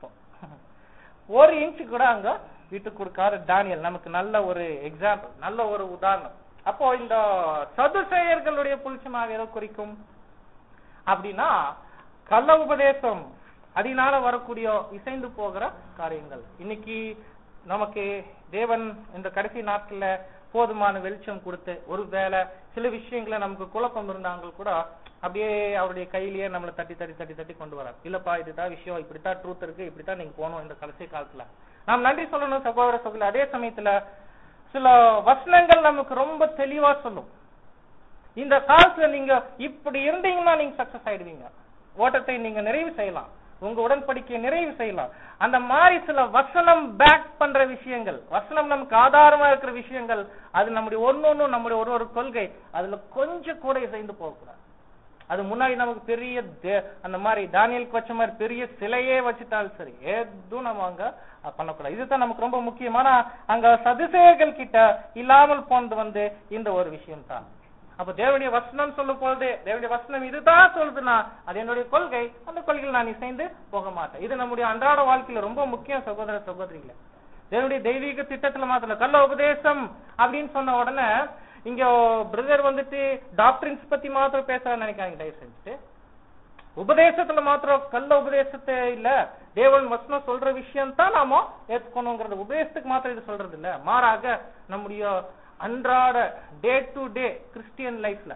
ஒரு இன்ச் கூட அங்க விட்டு கொடுக்காரு டானியல் நமக்கு நல்ல ஒரு எக்ஸாம்பிள் நல்ல ஒரு உதாரணம் அப்போ இந்த சதுசேயர்களுடைய புளிச்சமாக எதை குறிக்கும் அப்படின்னா கள்ள உபதேசம் அதனால வரக்கூடிய இசைந்து போகிற காரியங்கள் இன்னைக்கு நமக்கு தேவன் இந்த கடைசி நாட்கள்ல போதுமான வெளிச்சம் கொடுத்து ஒருவேளை சில விஷயங்களை நமக்கு குழப்பம் இருந்தாங்க கூட அப்படியே அவருடைய கையிலேயே நம்மளை தட்டி தட்டி தட்டி தட்டி கொண்டு வரார் இல்லப்பா இதுதான் விஷயம் இப்படித்தான் ட்ரூத் இருக்கு இப்படித்தான் நீங்க போகணும் இந்த கடைசி காலத்துல நாம் நன்றி சொல்லணும் சகோதர சகோதரி அதே சமயத்துல சில வசனங்கள் நமக்கு ரொம்ப தெளிவா சொல்லும் இந்த காலத்துல நீங்க இப்படி இருந்தீங்கன்னா நீங்க சக்சஸ் ஆயிடுவீங்க ஓட்டத்தை நீங்க நிறைவு செய்யலாம் உங்க உடன்படிக்கையை நிறைவு செய்யலாம் அந்த மாதிரி சில வசனம் பேக் பண்ற விஷயங்கள் வசனம் நமக்கு ஆதாரமா இருக்கிற விஷயங்கள் அது நம்முடைய ஒன்னொன்னும் நம்முடைய ஒரு ஒரு கொள்கை அதுல கொஞ்சம் கூட இசைந்து போகக்கூடாது அது முன்னாடி நமக்கு பெரிய தே- அந்த மாதிரி தானியலுக்கு வச்ச மாதிரி பெரிய சிலையே வச்சுட்டாலும் சரி எதுவும் நம்ம அங்க அஹ், பண்ணக்கூடாது இதுதான் நமக்கு ரொம்ப முக்கியமான அங்க சதுசேயர்கள் கிட்ட இல்லாமல் போனது வந்து இந்த ஒரு விஷயம் தான் அப்ப தேவனுடைய வசனம் சொல்லும் பொழுது தேவனுடைய வசனம் இதுதான் சொல்லுதுன்னா அது என்னுடைய கொள்கை அந்த கொள்கையில் நான் இசைந்து போக மாட்டேன் இது நம்முடைய அன்றாட வாழ்க்கையில ரொம்ப முக்கியம் சகோதர சகோதரிகளே தேவனுடைய தெய்வீக திட்டத்துல மாத்திரம் கள்ள உபதேசம் அப்படின்னு சொன்ன உடனே இங்க பிரதர் வந்துட்டு டாக்டரின்ஸ் பத்தி மாத்திரம் பேச நினைக்காங்க தயவு செஞ்சுட்டு உபதேசத்துல மாத்திரம் கள்ள உபதேசத்தை இல்ல தேவன் வசனம் சொல்ற விஷயம் தான் நாம ஏத்துக்கணுங்கிறது உபதேசத்துக்கு மாத்திரம் இது சொல்றது இல்ல மாறாக நம்முடைய அன்றாட டே டு டே கிறிஸ்டியன் லைஃப்ல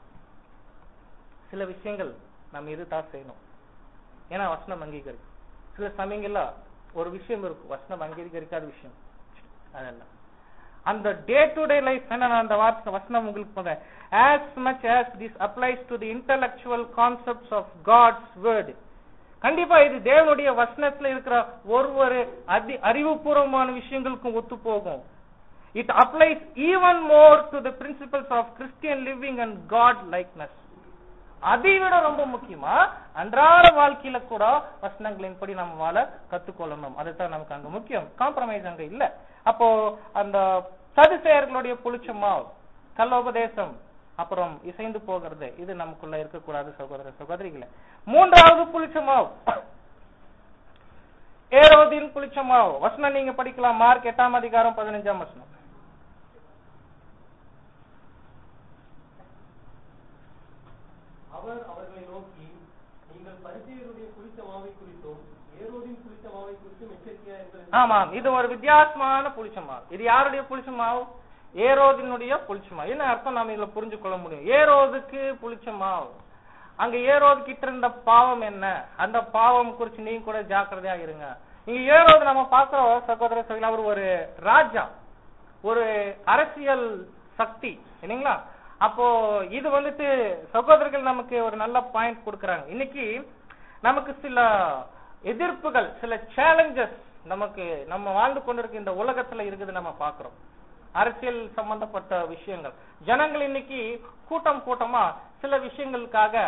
சில விஷயங்கள் நம்ம இதுதான் செய்யணும் ஏன்னா வசனம் அங்கீகரிக்கும் சில சமயங்கள்ல ஒரு விஷயம் இருக்கும் வசனம் அங்கீகரிக்காத விஷயம் அதெல்லாம் அந்த டே டு டே லைஃப் என்ன நான் அந்த வார்த்தை வசனம் உங்களுக்கு சொல்றேன் as much as this applies to the intellectual concepts of God's word கண்டிப்பா இது தேவனுடைய வசனத்துல இருக்கிற ஒரு ஒரு அதி அறிவுபூர்வமான விஷயங்களுக்கும் ஒத்து போகும் it applies even more to the principles of Christian living and godliness அதை விட ரொம்ப முக்கியமா அன்றாட வாழ்க்கையில கூட வசனங்களின்படி நம்ம வாழ கத்துக்கொள்ளணும் அதுதான் நமக்கு அங்க முக்கியம் காம்ப்ரமைஸ் அங்க இல்ல அப்போ அந்த சதுசேயர்களுடைய புளிச்சமா கல்லோபதேசம் அப்புறம் இசைந்து போகிறது இது நமக்குள்ள இருக்கக்கூடாது சகோதர சகோதரிகளே மூன்றாவது புளிச்சமாவு ஏரோதின் புளிச்சமாவு வசனம் நீங்க படிக்கலாம் மார்க் எட்டாம் அதிகாரம் பதினஞ்சாம் வசனம் அவர் அவர்களை நோக்கி நீங்கள் பரிசேயருடைய குளித்த மாவை குறித்தும் ஏரோதின் குளித்த மாவை குறித்தும் எச்சரிக்கையா இருங்கள் ஆமாம் இது ஒரு வித்தியாசமான புளிச்சமாவு இது யாருடைய புளிச்சமாவு ஏரோதினுடைய புளிச்சமாவு என்ன அர்த்தம் நாம இதுல புரிஞ்சு கொள்ள முடியும் ஏரோதுக்கு புளிச்சமாவு அங்க ஏரோது கிட்ட இருந்த பாவம் என்ன அந்த பாவம் குறிச்சு நீங்க கூட ஜாக்கிரதையா இருங்க இங்க ஏரோது நம்ம பார்க்கிறோம் சகோதர சகோதரி அவர் ஒரு ராஜா ஒரு அரசியல் சக்தி இல்லைங்களா அப்போ இது வந்துட்டு சகோதரர்கள் நமக்கு ஒரு நல்ல பாயிண்ட் கொடுக்கறாங்க இன்னைக்கு நமக்கு சில எதிர்ப்புகள் சில சேலஞ்சஸ் நமக்கு நம்ம வாழ்ந்து கொண்டிருக்க இந்த உலகத்துல இருக்குது நம்ம பார்க்கிறோம் அரசியல் சம்பந்தப்பட்ட விஷயங்கள் ஜனங்கள் இன்னைக்கு கூட்டம் கூட்டமா சில விஷயங்களுக்காக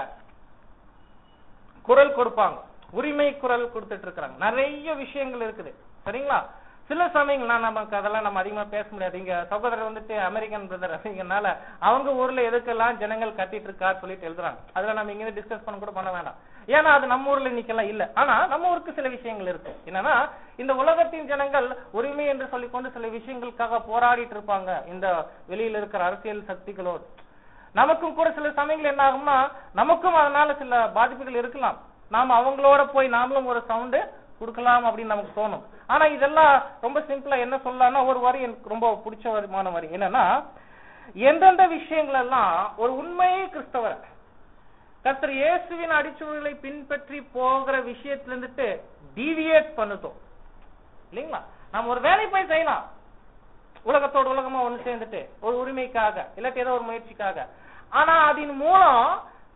குரல் கொடுப்பாங்க உரிமை குரல் கொடுத்துட்டு இருக்காங்க நிறைய விஷயங்கள் இருக்குது சரிங்களா சில சமயங்கள் நான் நமக்கு அதெல்லாம் நம்ம அதிகமா பேச முடியாது இங்க சகோதரர் வந்துட்டு அமெரிக்கன் பிரதர் அப்படிங்கறனால அவங்க ஊர்ல எதுக்கெல்லாம் ஜனங்கள் கட்டிட்டு இருக்கா சொல்லிட்டு எழுதுறாங்க அதுல நம்ம இங்க டிஸ்கஸ் பண்ண கூட பண்ண வேண்டாம் ஏன்னா அது நம்ம ஊர்ல இன்னைக்கெல்லாம் இல்ல ஆனா நம்ம ஊருக்கு சில விஷயங்கள் இருக்கு என்னன்னா இந்த உலகத்தின் ஜனங்கள் உரிமை என்று சொல்லிக்கொண்டு சில விஷயங்களுக்காக போராடிட்டு இருப்பாங்க இந்த வெளியில இருக்கிற அரசியல் சக்திகளோடு நமக்கும் கூட சில சமயங்கள் என்ன ஆகும்னா நமக்கும் அதனால சில பாதிப்புகள் இருக்கலாம் நாம அவங்களோட போய் நாமளும் ஒரு சவுண்டு கொடுக்கலாம் அப்படின்னு நமக்கு தோணும் ஆனா இதெல்லாம் ரொம்ப சிம்பிளா என்ன சொல்லலாம்னா ஒரு வரி எனக்கு ரொம்ப பிடிச்சமான வரி என்னன்னா எந்தெந்த விஷயங்கள் எல்லாம் ஒரு உண்மையே கிறிஸ்தவர் கர்த்தர் இயேசுவின் அடிச்சுவடுகளை பின்பற்றி போகிற விஷயத்துல இருந்துட்டு டீவியேட் பண்ணுதோ இல்லைங்களா நம்ம ஒரு வேலை போய் செய்யலாம் உலகத்தோட உலகமா ஒண்ணு சேர்ந்துட்டு ஒரு உரிமைக்காக இல்லாட்டி ஏதோ ஒரு முயற்சிக்காக ஆனா அதன் மூலம்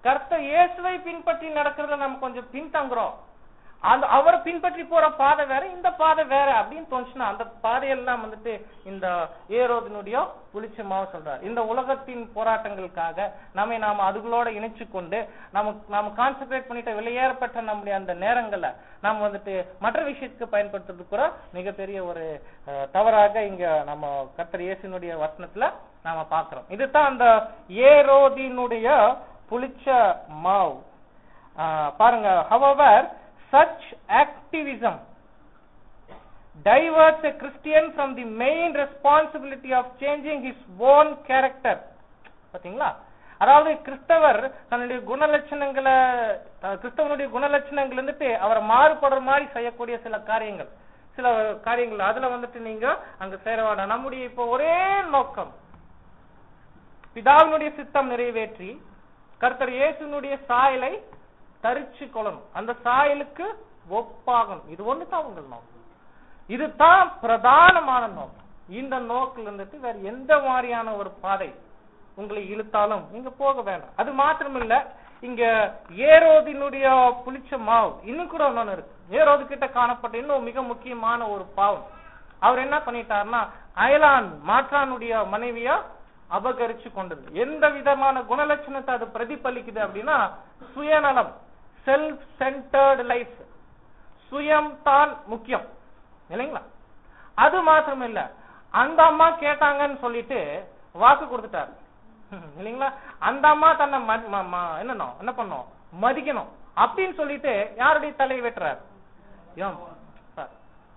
கர்த்தர் இயேசுவை பின்பற்றி நடக்கிறதுல நம்ம கொஞ்சம் பின்தங்குறோம் அந்த அவரை பின்பற்றி போற பாதை வேற இந்த பாதை வேற அப்படின்னு தோணுச்சுன்னா அந்த பாதையெல்லாம் வந்துட்டு இந்த ஏரோதினுடைய புளிச்சமாவ சொல்றார் இந்த உலகத்தின் போராட்டங்களுக்காக நம்மை நாம அதுகளோட இணைச்சு கொண்டு நமக்கு நாம கான்சென்ட்ரேட் பண்ணிட்டு வெளியேறப்பட்ட நம்முடைய அந்த நேரங்களை நாம் வந்துட்டு மற்ற விஷயத்துக்கு பயன்படுத்துறது கூட மிகப்பெரிய ஒரு அஹ், தவறாக இங்க நம்ம கர்த்தர் இயேசுனுடைய வசனத்துல நாம பாக்குறோம் இதுதான் அந்த ஏரோதினுடைய புளிச்ச மாவு ஆஹ் பாருங்க however such activism diverts a Christian from the main responsibility of changing his own character பாத்தீங்களா அதாவது கிறிஸ்தவர் தன்னுடைய குணலட்சணங்களை அஹ், கிறிஸ்தவனுடைய குணலட்சணங்கள் வந்துட்டு அவரை மாறுபடுற மாதிரி செய்யக்கூடிய சில காரியங்கள் சில காரியங்கள் அதுல வந்துட்டு நீங்க அங்க சேர வேண்டாம் நம்முடைய இப்போ ஒரே நோக்கம் பிதாவினுடைய சித்தம் நிறைவேற்றி கர்த்தர் இயேசுனுடைய சாயலை தரிச்சு கொள்ளணும் அந்த சாயலுக்கு ஒப்பாகணும் இது ஒண்ணு தான் உங்கள் நோக்கம் இதுதான் பிரதானமான நோக்கம் இந்த நோக்கில் இருந்துட்டு வேற எந்த மாதிரியான ஒரு பாதை உங்களை இழுத்தாலும் நீங்க போக வேண்டாம் அது மாத்திரமில்ல இங்க ஏரோதினுடைய புளிச்ச மாவு இன்னும் கூட ஒண்ணு இருக்கு ஏரோது கிட்ட காணப்பட்ட இன்னும் மிக முக்கியமான ஒரு பாவம் அவர் என்ன பண்ணிட்டாருன்னா அயலான் மாற்றானுடைய மனைவிய அபகரிச்சு கொண்டது எந்த விதமான குணலட்சணத்தை அது பிரதிபலிக்குது அப்படின்னா சுயநலம் செல்ஃப் சென்டர்டு லைஃப் சுயம் தான் முக்கியம் இல்லைங்களா அது மாத்திரம் இல்ல அந்த அம்மா கேட்டாங்கன்னு சொல்லிட்டு வாக்கு கொடுத்துட்டாரு ஹம், இல்லைங்களா அந்த அம்மா தன்னை ம- ம- ம- என்னணும் என்ன பண்ணும் மதிக்கணும் அப்படின்னு சொல்லிட்டு யாருடைய தலையை வெட்டுறாரு ஏன் சார்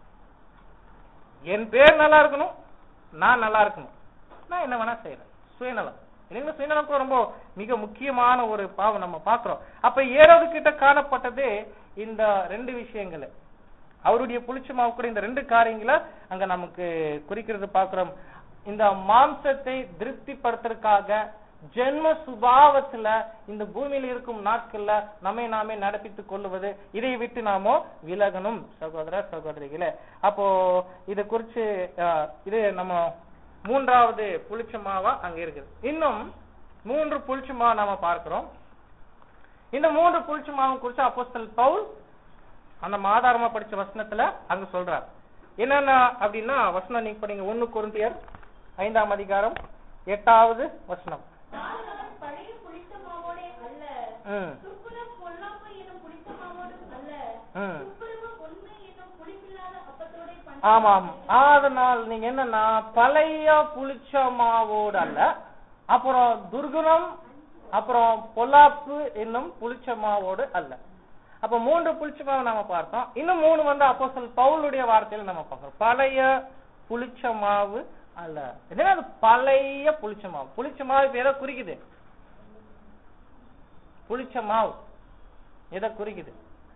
என் பேர் நல்லா இருக்கணும் நான் நல்லா இருக்கணும் நான் என்ன வேணா செய்யறேன் சுயநலம் இல்லைங்களா சுயநலம் கூட ரொம்ப மிக முக்கியமான ஒரு பாவம் நம்ம பாக்குறோம் அப்ப ஏரோது கிட்ட காணப்பட்டது இந்த ரெண்டு விஷயங்கள் அவருடைய புளிச்சமாவு கூட இந்த ரெண்டு காரியங்களை அங்க நமக்கு குறிக்கிறது பாக்குறோம் இந்த மாம்சத்தை திருப்திப்படுத்துறதுக்காக ஜென்ம சுபாவத்துல இந்த பூமியில இருக்கும் நாட்கள்ல நம்மை நாமே நடப்பித்துக் கொள்ளுவது இதை விட்டு நாமோ விலகணும் சகோதர சகோதரிகளே அப்போ இத குறிச்சு அஹ், இது நம்ம மூன்றாவது புளிச்சமாவா அங்க இருக்குது இன்னும் மூன்று புளிச்சமாவா நாம பார்க்கிறோம் இந்த மூன்று புளிச்சமாவும் குறிச்சு அப்போஸ்தல் பவுல் அந்த ஆதாரமா படிச்ச வசனத்துல அங்க சொல்றார் என்னென்ன அப்படின்னா வசனம் நீங்க படிங்க ஒன்னு குருந்தியர் ஐந்தாம் அதிகாரம் எட்டாவது வசனம் ஆதலால் பழைய புளித்த மாவோடே அல்ல ம், துப்புரம் பொல்லாப்பு என்னும் புளித்த மாவோடும் அல்ல ம். துப்புரவு உண்மை என்னும் புளிப்பில்லாத அப்பத்தோடே ஆமா ஆமா அதனால் நீங்க என்னன்னா பழைய புளிச்ச மாவோடு அல்ல அப்புறம் துர்குணம் அப்புறம் பொல்லாப்பு என்னும் புளிச்ச மாவோடு அல்ல அப்ப மூன்று புளிச்ச மாவு நாம பார்த்தோம் இன்னும் மூணு வந்து அப்போஸ்தலன் பவுலுடைய வார்த்தையில நம்ம பார்க்கிறோம் பழைய புளிச்ச மாவு அல்ல என்ன அது பழைய புளிச்ச மாவு புளிச்ச மாவு இப்ப எதை குறிக்குது புளிச்ச மாவு எதை குறிக்குது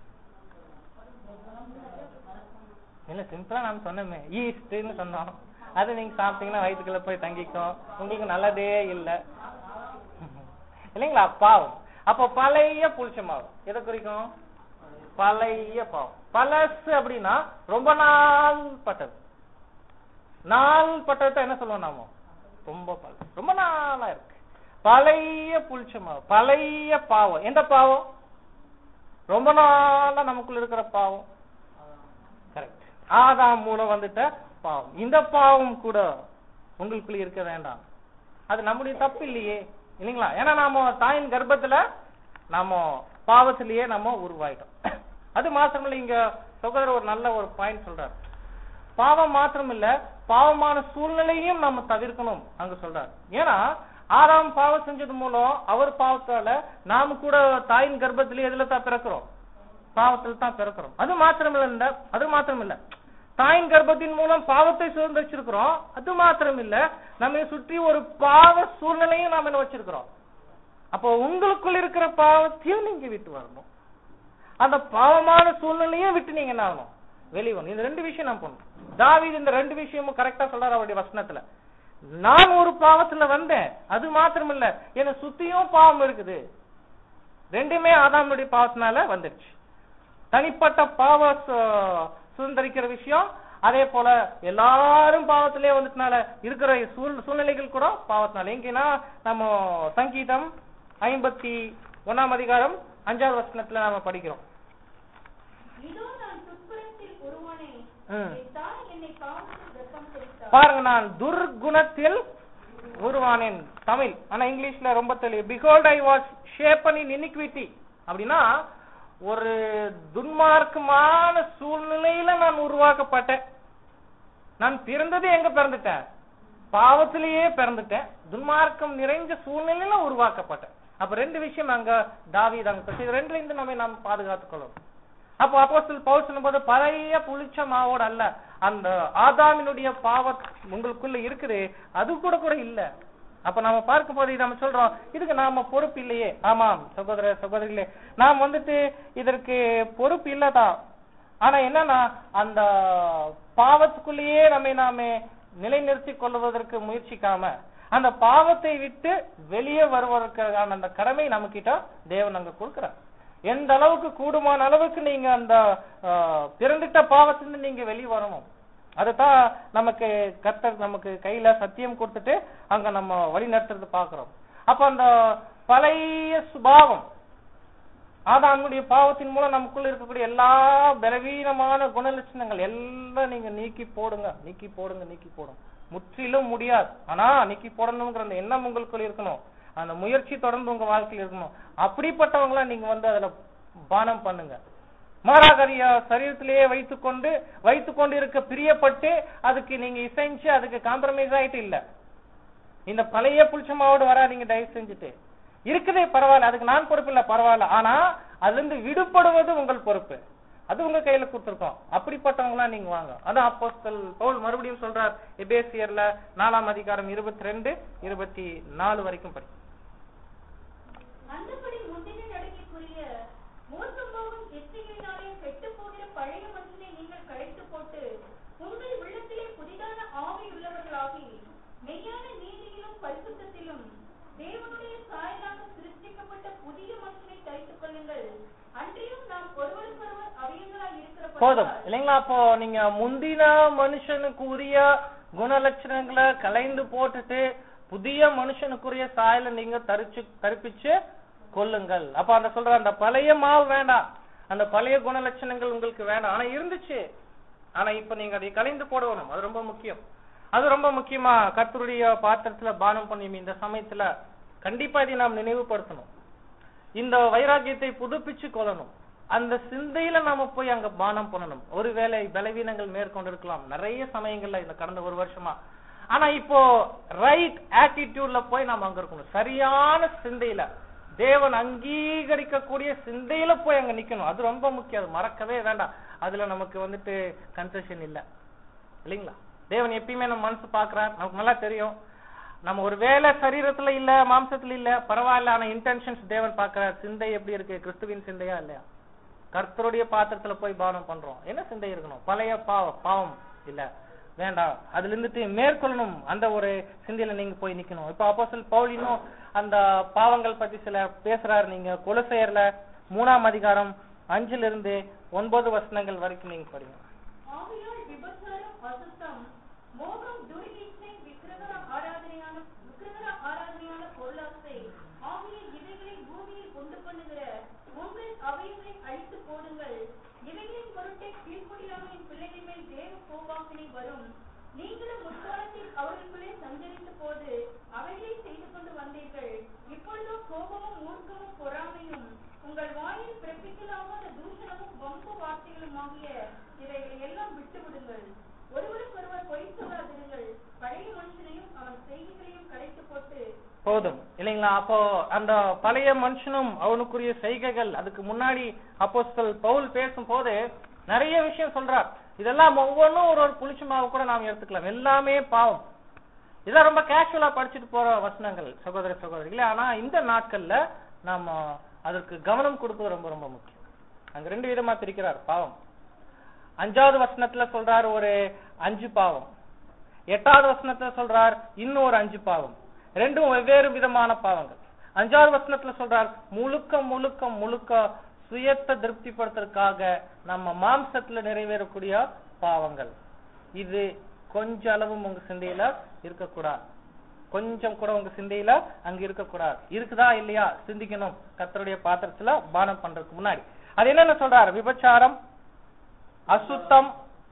இல்ல சிம்பிளா நான் சொன்னோமே ஈஸ்ட்னு சொன்னோம் அது நீங்க சாப்பிட்டீங்கன்னா வயிற்றுக்குள்ள போய் தங்கிக்கும் உங்களுக்கு நல்லதே இல்ல இல்லைங்களா பாவம் அப்போ பழைய புளிச்ச மாவு எதை குறிக்கும் பழைய பாவம் பழசு அப்படின்னா ரொம்ப நாள் பட்டது நாள் பட்டதை என்ன சொல்லுவோம் நாம ரொம்ப பழசு ரொம்ப நாளா இருக்கு பழைய புளிச்ச மாவு பழைய பாவம் எந்த பாவம் ரொம்ப நாளா நமக்குள்ள இருக்கிற பாவம் கரெக்ட் ஆதாம் மூலம் வந்துட்ட பாவம் இந்த பாவம் கூட உங்களுக்குள்ள இருக்க வேண்டாம் அது நம்முடைய தப்பு இல்லையே இல்லைங்களா ஏன்னா நாம தாயின் கர்ப்பத்துல நாம பாவத்திலேயே நம்ம உருவாயிட்டோம் அது மாத்திரம் இல்ல இங்க சகோதரர் ஒரு நல்ல ஒரு பாயிண்ட் சொல்றாரு பாவம் மாத்திரம் இல்ல பாவமான சூழ்நிலையும் நம்ம தவிர்க்கணும் அங்க சொல்றாரு ஏன்னா ஆறாம் பாவம் செஞ்சது மூலம் அவர் பாவத்தால நாம கூட தாயின் கர்ப்பத்திலேயே எதுல தான் பிறக்கிறோம் பாவத்தில் தான் பிறக்கிறோம் அது மாத்திரம் இல்ல அது மாத்திரம் இல்ல தாயின் கர்ப்பத்தின் மூலம் பாவத்தை சுதந்திரிச்சிருக்கிறோம் அது மாத்திரம் இல்ல நம்மை சுற்றி ஒரு பாவ சூழ்நிலையும் நாம என்ன வச்சிருக்கிறோம் அப்போ உங்களுக்குள் இருக்கிற பாவத்தையும் நீங்க விட்டு வரணும் அந்த பாவமான சூழ்நிலையும் விட்டு நீங்க என்ன ஆகணும் வெளியே வரணும் இந்த ரெண்டு விஷயம் நான் பண்ணணும் தாவீது இந்த ரெண்டு விஷயமும் கரெக்டா சொல்றாரு அவருடைய வசனத்துல நான் ஒரு பாவத்துல வந்தேன் அது மாத்திரம் இல்ல என்னை சுத்தியும் பாவம் இருக்குது ரெண்டுமே ஆதாமுடைய பாவத்தினால வந்துருச்சு தனிப்பட்ட பாவ சு- சுதந்திரிக்கிற விஷயம் அதே போல எல்லாரும் பாவத்திலே வந்துட்டனால இருக்கிற சூழ் சூழ்நிலைகள் கூட பாவத்தினால எங்கன்னா நம்ம சங்கீதம் ஐம்பத்தி ஒண்ணாம் அதிகாரம் அஞ்சாவது வசனத்துல நாம படிக்கிறோம் இதோ நான் துப்புரத்தில் உருவானேன் ம். என் தாய் என்னை பாவத்தில் கர்ப்பம் தெரித்தாள் பாருங்க நான் துர்குணத்தில் உருவானேன் தமிழ் ஆனா இங்கிலீஷ்ல ரொம்ப தெளிவு behold I was shapen in iniquity அப்படின்னா ஒரு துன்மார்க்கமான சூழ்நிலையில நான் உருவாக்கப்பட்டேன் நான் பிறந்தது எங்க பிறந்துட்டேன் பாவத்திலேயே பிறந்துட்டேன் துன்மார்க்கம் நிறைஞ்ச சூழ்நிலையில உருவாக்கப்பட்டேன் அப்ப ரெண்டு விஷயம் அங்க தாவீது அங்க பேசி- இது ரெண்டுல இருந்து நம்ம நாம் பாதுகாத்துக் கொள்ளணும் அப்போ அப்போஸ்தலர் பவுல் சொல்லும்போது பழைய புளிச்ச மாவோட அல்ல அந்த ஆதாமினுடைய பாவம் உங்களுக்குள்ள இருக்குது அது கூட கூட இல்ல அப்ப நாம பார்க்கும்போது நம்ம சொல்றோம் இதுக்கு நாம பொறுப்பு இல்லையே ஆமாம் சகோதர சகோதரிகளே நாம் வந்துட்டு இதற்கு பொறுப்பு இல்லதான் ஆனா என்னன்னா அந்த பாவத்துக்குள்ளேயே நம்மை நாமே நிலைநிறுத்திக் கொள்வதற்கு முயற்சிக்காம அந்த பாவத்தை விட்டு வெளியே வருவதற்கான அந்த கடமை நம்ம கிட்ட தேவன் அங்க கொடுக்கிறார் எந்த அளவுக்கு கூடுமான அளவுக்கு நீங்க அந்த ஆஹ், பிறந்துட்ட பாவத்திலிருந்து நீங்க வெளியே வரணும் அதுதான் நமக்கு கர்த்தர் நமக்கு கையில சத்தியம் கொடுத்துட்டு அங்க நம்ம வழி நடத்துறது பாக்குறோம் அப்ப அந்த பழைய சுபாவம் ஆதாமுடைய பாவத்தின் மூலம் நமக்குள்ள இருக்கக்கூடிய எல்லா பலவீனமான குணலட்சணங்கள் எல்லாம் நீங்க நீக்கி போடுங்க நீக்கி போடுங்க நீக்கி போடுங்க முற்றிலும் முடியாது ஆனா நீக்கி போடணுங்கிற அந்த எண்ணம் உங்களுக்குள்ள இருக்கணும் அந்த முயற்சி தொடர்ந்து உங்க வாழ்க்கையில் இருக்கணும் அப்படிப்பட்டவங்கள நீங்க வந்து அதுல பானம் பண்ணுங்க மாறாகரிய சரீரத்திலேயே வைத்துக்கொண்டு வைத்துக்கொண்டு இருக்க பிரியப்பட்டு அதுக்கு நீங்க இசைஞ்சு அதுக்கு காம்ப்ரமைஸ் ஆயிட்டு இல்ல இந்த பழைய புளிச்சமாவோடு வராதீங்க தயவு செஞ்சுட்டு இருக்குதே பரவாயில்ல அதுக்கு நான் பொறுப்பு இல்ல பரவாயில்ல ஆனா அதுல இருந்து விடுபடுவது உங்கள் பொறுப்பு அது உங்க கையில கொடுத்திருக்கோம் அப்படிப்பட்டவங்களா நீங்க வாங்க அதான் அப்போஸ்தல் பவுல் மறுபடியும் சொல்றார் எபேசியர்ல நாலாம் அதிகாரம் இருபத்தி ரெண்டு இருபத்தி நாலு வரைக்கும் படி அந்தபடி முந்தின நடக்கைக்குரிய மோசமாகும் எச்சைகளினாலே கெட்டுப் போகிற பழைய மனுஷனை நீங்கள் கழித்து போட்டு உங்கள் உள்ளத்திலே புதிதான ஆவி உள்ளவர்களாகி மெய்யான நீதியிலும் பரிசுத்தத்திலும் தேவனுடைய சாயலாக சிருஷ்டிக்கப்பட்ட புதிய மனுஷனை தரித்துக் கொள்ளுங்கள் அன்றியும் நாம் ஒருவருக்கொருவர் அவயங்களாய் இருக்கிற போதும் இல்லைங்களா அப்போ நீங்க முந்தின மனுஷனுக்கு உரிய குணலட்சணங்களை கலைந்து போட்டுட்டு புதிய மனுஷனுக்குரிய சாயலை நீங்க தரிச்சு கற்பிச்சு கொள்ளுங்கள் அப்ப அந்த சொல்ற அந்த பழைய மாவு வேண்டாம் அந்த பழைய குணலட்சணங்கள் உங்களுக்கு வேண்டாம் ஆனா இருந்துச்சு ஆனா இப்ப நீங்க அதை கலைந்து போடணும் அது ரொம்ப முக்கியம் அது ரொம்ப முக்கியமா கர்த்தருடைய பாத்திரத்துல பானம் பண்ணியும் இந்த சமயத்துல கண்டிப்பா இதை நாம் நினைவுபடுத்தணும் இந்த வைராக்கியத்தை புதுப்பிச்சு கொள்ளணும் அந்த சிந்தையில நாம போய் அங்க பானம் பண்ணணும் ஒருவேளை பலவீனங்கள் மேற்கொண்டு இருக்கலாம் நிறைய சமயங்கள்ல இந்த கடந்த ஒரு வருஷமா ஆனா இப்போ ரைட் ஆட்டிடியூட்ல போய் நாம அங்க இருக்கணும் சரியான சிந்தையில தேவன் அங்கீகரிக்கக்கூடிய சிந்தையில போய் அங்க நிக்கணும் அது ரொம்ப முக்கியம் அது மறக்கவே வேண்டாம் அதுல நமக்கு வந்துட்டு கன்செஷன் இல்ல இல்லைங்களா தேவன் எப்பயுமே நம்ம மனசு பாக்குறார் நமக்கு நல்லா தெரியும் நம்ம ஒரு வேலை சரீரத்துல இல்ல மாம்சத்துல இல்ல பரவாயில்ல ஆனா இன்டென்ஷன்ஸ் தேவன் பாக்குறார் சிந்தை எப்படி இருக்கு கிறிஸ்துவின் சிந்தையா இல்லையா கர்த்தருடைய பாத்திரத்துல போய் பானம் பண்றோம் என்ன சிந்தை இருக்கணும் பழைய பாவம் பாவம் இல்ல வேண்டாம் அதுல இருந்துட்டு மேற்கொள்ளணும் அந்த ஒரு சிந்தையில நீங்க போய் நிக்கணும் இப்ப அப்போஸ்தலன் பவுல் இன்னும் அந்த பாவங்கள் பத்தி சில பேசுறாரு நீங்க கொலசெயர்ல மூணாம் அதிகாரம் அஞ்சுல இருந்து ஒன்பது வசனங்கள் வரைக்கும் நீங்க படிங்க ஆகையால் விபச்சாரம் அசுத்தம் மோகம் துர்நீச்சை விக்கிரக ஆராதனையான விக்கிரக ஆராதனையான பொருளாசை ஆகிய இவைகளை பூமியில் உண்டு பண்ணுகிற உங்கள் அவைகளை அழித்து போடுங்கள் இவைகளின் பொருட்டே கீழ்க்குடியாமையின் பிள்ளைகள் மேல் தேவ கோபாக்கினை வரும் நீங்களும் முற்காலத்தில் அவர்களுக்குள்ளே சஞ்சரித்த போது அவைகளை செய்து கொண்டு வந்தீர்கள் இப்பொழுதோ கோபமும் மூர்க்கமும் பொறாமையும் உங்கள் வாயில் பிறப்பிக்கலாகாத தூஷணமும் வம்பு வார்த்தைகளும் ஆகிய இவைகளை எல்லாம் விட்டு விடுங்கள் ஒருவருக்கொருவர் பொய் சொல்லாதிருங்கள் பழைய மனுஷனையும் அவன் செய்திகளையும் களைத்து போட்டு போதும் இல்லைங்களா அப்போ அந்த பழைய மனுஷனும் அவனுக்குரிய செய்கைகள் அதுக்கு முன்னாடி அப்போஸ்தல் பவுல் பேசும்போது நிறைய விஷயம் சொல்றார் இதெல்லாம் ஒவ்வொன்றும் ஒரு ஒரு புளிச்சமாவை கூட நாம் எடுத்துக்கலாம் எல்லாமே பாவம் இதெல்லாம் ரொம்ப கேஷுவலா படிச்சுட்டு போற வசனங்கள் சகோதர சகோதரிகளே ஆனா இந்த நாட்கள்ல நாம அதற்கு கவனம் கொடுப்பது ரொம்ப ரொம்ப முக்கியம் அங்க ரெண்டு விதமா பிரிக்கிறார் பாவம் அஞ்சாவது வசனத்துல சொல்றார் ஒரு அஞ்சு பாவம் எட்டாவது வசனத்துல சொல்றார் இன்னும் ஒரு அஞ்சு பாவம் ரெண்டும் வெவ்வேறு விதமான பாவங்கள் அஞ்சாவது வசனத்துல சொல்றார் முழுக்க முழுக்க முழுக்க சுயத்தை திருப்திப்படுத்துறதுக்காக நம்ம மாம்சத்துல நிறைவேறக்கூடிய பாவங்கள் இது கொஞ்ச அளவும் உங்க சிந்தையில இருக்கக்கூடாது கொஞ்சம் கூட உங்க சிந்தையில அங்க இருக்கக்கூடாது இருக்குதா இல்லையா சிந்திக்கணும் கர்த்தருடைய பாத்திரத்துல பானம் பண்றதுக்கு முன்னாடி அது என்னென்ன சொல்றாரு விபச்சாரம் அசுத்தம்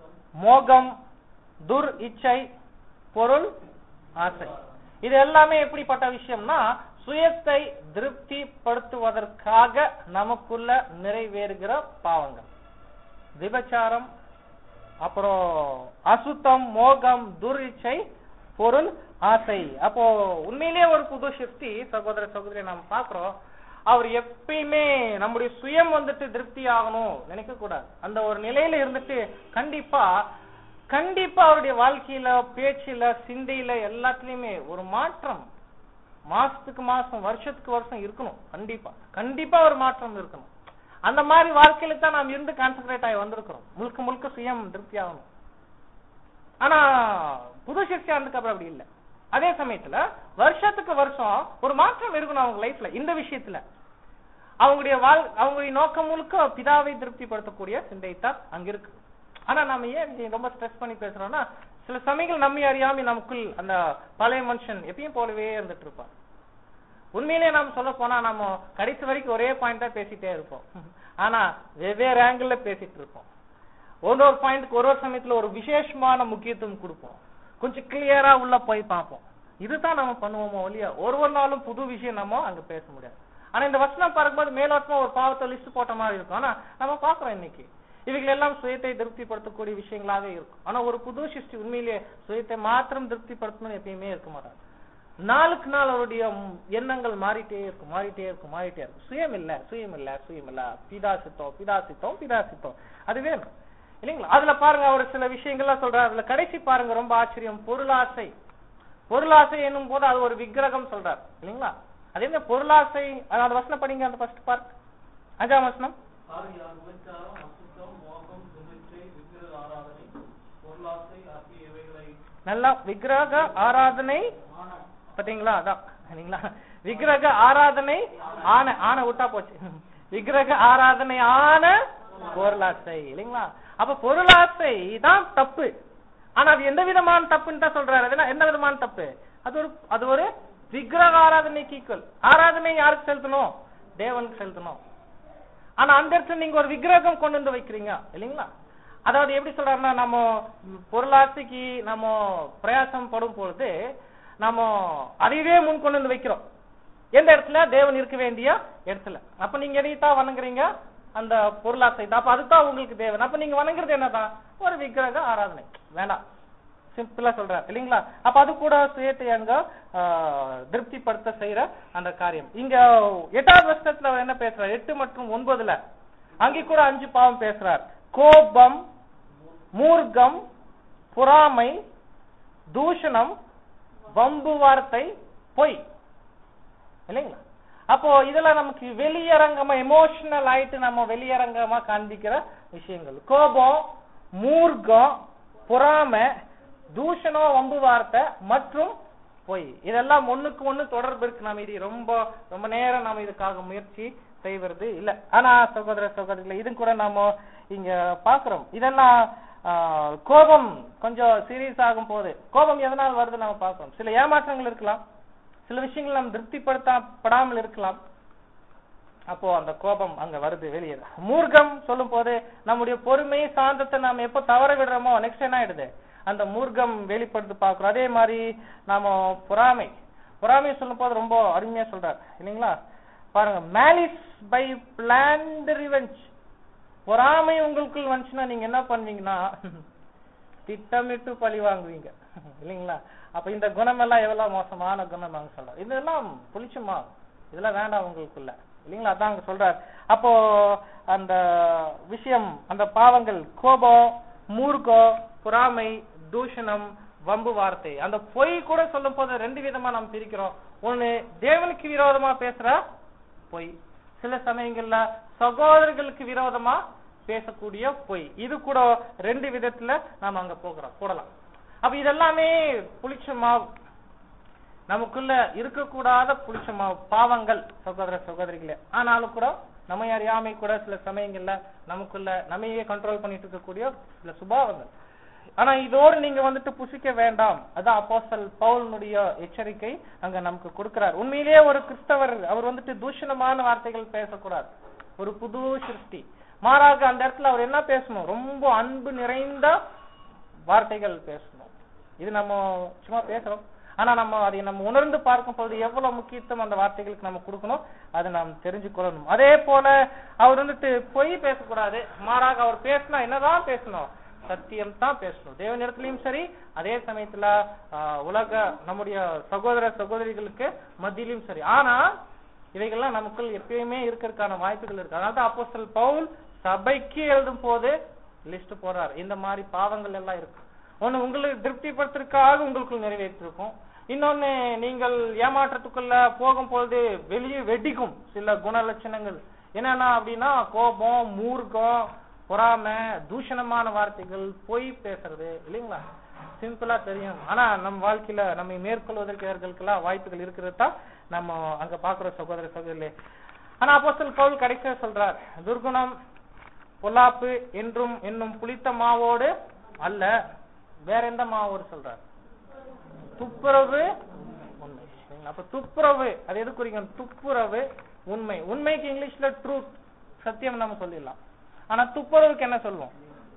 மோகம் துர் இச்சை பொருள் ஆசை இது எல்லாமே எப்படிப்பட்ட விஷயம்னா சுயத்தை திருப்திப்படுத்துவதற்காக நமக்குள்ள நிறைவேறுகிற பாவங்கள் விபச்சாரம் அப்புறம் அசுத்தம் மோகம் துர் இச்சை பொருள் ஆசை அப்போ உண்மையிலேயே ஒரு புது சிருஷ்டி சகோதர சகோதரி நம்ம பாக்குறோம் அவர் எப்பயுமே நம்முடைய சுயம் வந்துட்டு திருப்தி ஆகணும் நினைக்க கூடாது அந்த ஒரு நிலையில இருந்துட்டு கண்டிப்பா கண்டிப்பா அவருடைய வாழ்க்கையில பேச்சுல சிந்தையில எல்லாத்துலயுமே ஒரு மாற்றம் மாசத்துக்கு மாசம் வருஷத்துக்கு வருஷம் இருக்கணும் கண்டிப்பா கண்டிப்பா ஒரு மாற்றம் இருக்கணும் அந்த மாதிரி வாழ்க்கையில தான் நாம் இருந்து கான்சென்ட்ரேட் ஆகி வந்திருக்கிறோம் முழுக்க முழுக்க சுயம் திருப்தி ஆகணும் ஆனா புது சிஷ்யா அப்புறம் அப்படி இல்ல அதே சமயத்துல வருஷத்துக்கு வருஷம் ஒரு மாற்றம் இருக்கணும் அவங்க லைஃப்ல இந்த விஷயத்துல அவங்களுடைய வாழ் அவங்களுடைய நோக்கம் முழுக்க பிதாவை திருப்திப்படுத்தக்கூடிய சிந்தை தான் அங்க இருக்கு ஆனா நாம ஏன் இங்க ரொம்ப ஸ்ட்ரெஸ் பண்ணி பேசுறோம்னா சில சமயங்கள் நம்மை அறியாம நமக்குள் அந்த பழைய மனுஷன் எப்பயும் போலவே இருந்துட்டு இருப்பான் உண்மையிலேயே நாம சொல்ல போனா நம்ம கடைசி வரைக்கும் ஒரே பாயிண்ட் தான் பேசிட்டே இருப்போம் ஆனா வெவ்வேறு ஆங்கிள் பேசிட்டு இருப்போம் ஒரு ஒரு பாயிண்ட்க்கு ஒரு ஒரு சமயத்துல ஒரு விசேஷமான முக்கியத்துவம் கொடுப்போம் கொஞ்சம் கிளியரா உள்ள போய் பார்ப்போம் இதுதான் நம்ம பண்ணுவோமோ இல்லையா ஒரு ஒரு நாளும் புது விஷயம் நம்ம அங்க பேச முடியாது ஆனா இந்த வசனம் பார்க்கும்போது மேலோட்டமா ஒரு பாவத்தை லிஸ்ட் போட்ட மாதிரி இருக்கும் ஆனா நம்ம பாக்குறோம் இன்னைக்கு இவைகள் எல்லாம் சுயத்தை திருப்திப்படுத்தக்கூடிய விஷயங்களாக இருக்கும் ஆனா ஒரு புது சிருஷ்டி உண்மையிலேயே சுயத்தை மாத்திரம் திருப்திப்படுத்தணும்னு எப்பயுமே இருக்க மாட்டாங்க நாளுக்கு நாள் அவருடைய ம், எண்ணங்கள் மாறிட்டே இருக்கும் மாறிட்டே இருக்கும் மாறிட்டே இருக்கும் சுயம் இல்ல சுயம் இல்ல சுயம் இல்ல பிதாசித்தோம் பிதாசித்தோம் பிதாசித்தோம் அது வேணும் இல்லைங்களா அதுல பாருங்க அவர் சில விஷயங்கள்லாம் சொல்றாரு அதுல கடைசி பாருங்க ரொம்ப ஆச்சரியம் பொருளாசை பொருளாசை என்னும் போது அது ஒரு விக்கிரகம் சொல்றார் இல்லைங்களா அது என்ன பொருளாசை அது அந்த வசனம் படிங்க அந்த ஃபர்ஸ்ட் பார்ட் அஞ்சாம் வசனம் ஆகையால் விபச்சாரம் அசுத்தம் மோகம் துமிச்சை விக்கிரக ஆராதனை பொருளாசை ஆகிய இவைகளை நல்லா விக்கிரக ஆராதனை பாத்தீங்களா அதான் சரிங்களா விக்கிரக ஆராதனை ஆன ஆன விட்டா போச்சு விக்கிரக ஆராதனை ஆன பொருளாசை இல்லைங்களா அப்ப பொருளாசை தான் தப்பு ஆனா அது எந்த விதமான தப்புன்னு தான் சொல்றாரு அது என்ன- என்ன விதமான தப்பு அது ஒரு அது ஒரு விக்கிரக ஆராதனைக்கு ஈக்குவல் ஆராதனை யாருக்கு செலுத்தணும் தேவனுக்கு செலுத்தணும் ஆனா அந்த இடத்துல நீங்க ஒரு விக்கிரகம் கொண்டு வந்து வைக்கிறீங்க இல்லைங்களா அதாவது எப்படி சொல்றாருன்னா நம்ம பொருளாசைக்கு நம்ம பிரயாசம் படும் பொழுது நம்ம அதையவே முன் கொண்டு வந்து வைக்கிறோம் எந்த இடத்துல தேவன் இருக்க வேண்டிய இடத்துல அப்ப நீங்க எதைத்தான் வணங்குறீங்க அந்த பொருளாசை தான் அப்ப அதுதான் உங்களுக்கு தேவன் அப்ப நீங்க வணங்குறது என்னதான் ஒரு விக்கிரக ஆராதனை வேண்டாம் சிம்பிளா சொல்றாரு இல்லைங்களா அப்ப அது கூட சுயத்தை அங்க ஆ, திருப்திப்படுத்த செய்யற அந்த காரியம் இங்க எட்டாவது வருஷத்துல அவர் என்ன பேசுறார் எட்டு மற்றும் ஒன்பதுல அங்கே கூட அஞ்சு பாவம் பேசுறார் கோபம் மூர்க்கம் பொறாமை தூஷணம் வம்பு வார்த்தை பொய் இல்லைங்களா அப்போ இதெல்லாம் நமக்கு வெளியரங்கமா எமோஷனல் ஆயிட்டு நம்ம வெளியரங்கமா காண்பிக்கிற விஷயங்கள் கோபம் மூர்க்கம் பொறாமை தூஷணம் வம்பு வார்த்தை மற்றும் பொய் இதெல்லாம் ஒண்ணுக்கு ஒண்ணு தொடர்பு இருக்கு நம்ம இது ரொம்ப ரொம்ப நேரம் நாம இதுக்காக முயற்சி செய்வது இல்ல ஆனா சகோதர சகோதரிகளை இது கூட நாம இங்க பாக்குறோம் இதெல்லாம் ஆ, கோபம் கொஞ்சம் சீரியஸ் ஆகும் போது கோபம் எதனால் வருது நாம பார்க்கிறோம் சில ஏமாற்றங்கள் இருக்கலாம் சில விஷயங்கள் நம்ம திருப்திப்படுத்தப்படாமல் இருக்கலாம் அப்போ அந்த கோபம் அங்க வருது வெளியே மூர்க்கம் சொல்லும் போது நம்முடைய பொறுமை சாந்தத்தை நாம எப்போ தவற விடுறோமோ நெக்ஸ்ட் என்ன ஆயிடுது அந்த மூர்க்கம் வெளிப்படுத்தி பார்க்கிறோம் அதே மாதிரி நாம பொறாமை பொறாமை சொல்லும் போது ரொம்ப அருமையா சொல்றார் இல்லைங்களா பாருங்க மேலிஸ் பை பிளான்ட் ரிவெஞ்ச் பொறாமை உங்களுக்குள் வந்துச்சுன்னா நீங்க என்ன பண்ணுவீங்கன்னா திட்டமிட்டு பழி வாங்குவீங்க இல்லைங்களா அப்ப இந்த குணம் எல்லாம் எவ்வளவு மோசமான குணம் அங்க சொல்றாரு இதெல்லாம் புளிச்சுமா இதெல்லாம் வேண்டாம் உங்களுக்குள்ள இல்லைங்களா அதான் அங்க சொல்றார் அப்போ அந்த விஷயம் அந்த பாவங்கள் கோபம் மூர்க்கம் பொறாமை தூஷணம் வம்பு வார்த்தை அந்த பொய் கூட சொல்லும் போது ரெண்டு விதமா நாம் பிரிக்கிறோம் ஒண்ணு தேவனுக்கு விரோதமா பேசுற பொய் சில சமயங்கள்ல சகோதரர்களுக்கு விரோதமா பேசக்கூடிய பொய் இது கூட ரெண்டு விதத்துல நாம அங்க போகிறோம் போடலாம் அப்ப இதெல்லாமே புளிச்ச மாவு நமக்குள்ள இருக்கக்கூடாத புளிச்ச மாவு பாவங்கள் சகோதர சகோதரிகளே ஆனாலும் கூட நம்ம அறியாமை கூட சில சமயங்கள்ல நமக்குள்ள நம்மையே கண்ட்ரோல் பண்ணிட்டு இருக்கக்கூடிய சில சுபாவங்கள் ஆனா இதோடு நீங்க வந்துட்டு புசிக்க வேண்டாம் அதான் அப்போஸ்தல் பவுலினுடைய எச்சரிக்கை அங்க நமக்கு கொடுக்கிறார் உண்மையிலேயே ஒரு கிறிஸ்தவர் அவர் வந்துட்டு தூஷணமான வார்த்தைகள் பேசக்கூடாது ஒரு புது சிருஷ்டி மாறாக அந்த இடத்துல அவர் என்ன பேசணும் ரொம்ப அன்பு நிறைந்த வார்த்தைகள் பேசணும் இது நம்ம சும்மா பேசுறோம் ஆனா நம்ம அதை நம்ம உணர்ந்து பார்க்கும் பொழுது எவ்வளவு முக்கியத்துவம் அந்த வார்த்தைகளுக்கு நம்ம கொடுக்கணும் அதை நாம் தெரிஞ்சு கொள்ளணும் அதே போல அவர் வந்துட்டு பொய் பேசக்கூடாது மாறாக அவர் பேசினா என்னதான் பேசணும் சத்தியம் தான் பேசணும் தேவனிடத்திலையும் சரி அதே சமயத்துல ஆஹ், உலக நம்முடைய சகோதர சகோதரிகளுக்கு மத்தியிலும் சரி ஆனா இவைகள்லாம் நமக்குள் எப்பயுமே இருக்கிறதுக்கான வாய்ப்புகள் இருக்கு அதனால தான் அப்போஸ்தல் பவுல் சபைக்கு எழுதும் போது லிஸ்ட் போடுறார் இந்த மாதிரி பாவங்கள் எல்லாம் இருக்கு ஒண்ணு உங்களுக்கு திருப்திப்படுத்துறதுக்காக உங்களுக்குள் நிறைவேற்றிருக்கும் இன்னொன்னு நீங்கள் ஏமாற்றத்துக்குள்ள போகும்போது வெளியே வெடிக்கும் சில குணலட்சணங்கள் என்னன்னா அப்படின்னா கோபம் மூர்க்கம் பொறாமை தூஷணமான வார்த்தைகள் பொய் பேசுறது இல்லைங்களா சிம்பிளா தெரியும் ஆனா நம்ம வாழ்க்கையில நம்மை மேற்கொள்வதற்கு இவர்களுக்கெல்லாம் வாய்ப்புகள் இருக்கிறது தான் நம்ம அங்க பாக்குற சகோதர சகோதரிலே ஆனா அப்போஸ்தலன் பவுல் கடைசியா சொல்றார் துர்குணம் பொல்லாப்பு என்றும் என்னும் புளித்த மாவோடு அல்ல வேற எந்த மாவோடு சொல்றார் துப்புரவு உண்மை சரிங்களா? அப்ப துப்புரவு அது எது குறிக்கும் துப்புரவு உண்மை உண்மைக்கு இங்கிலீஷ்ல ட்ரூத் சத்தியம் நம்ம சொல்லிடலாம் ஆனா துப்புரவுக்கு என்ன சொல்லுவோம்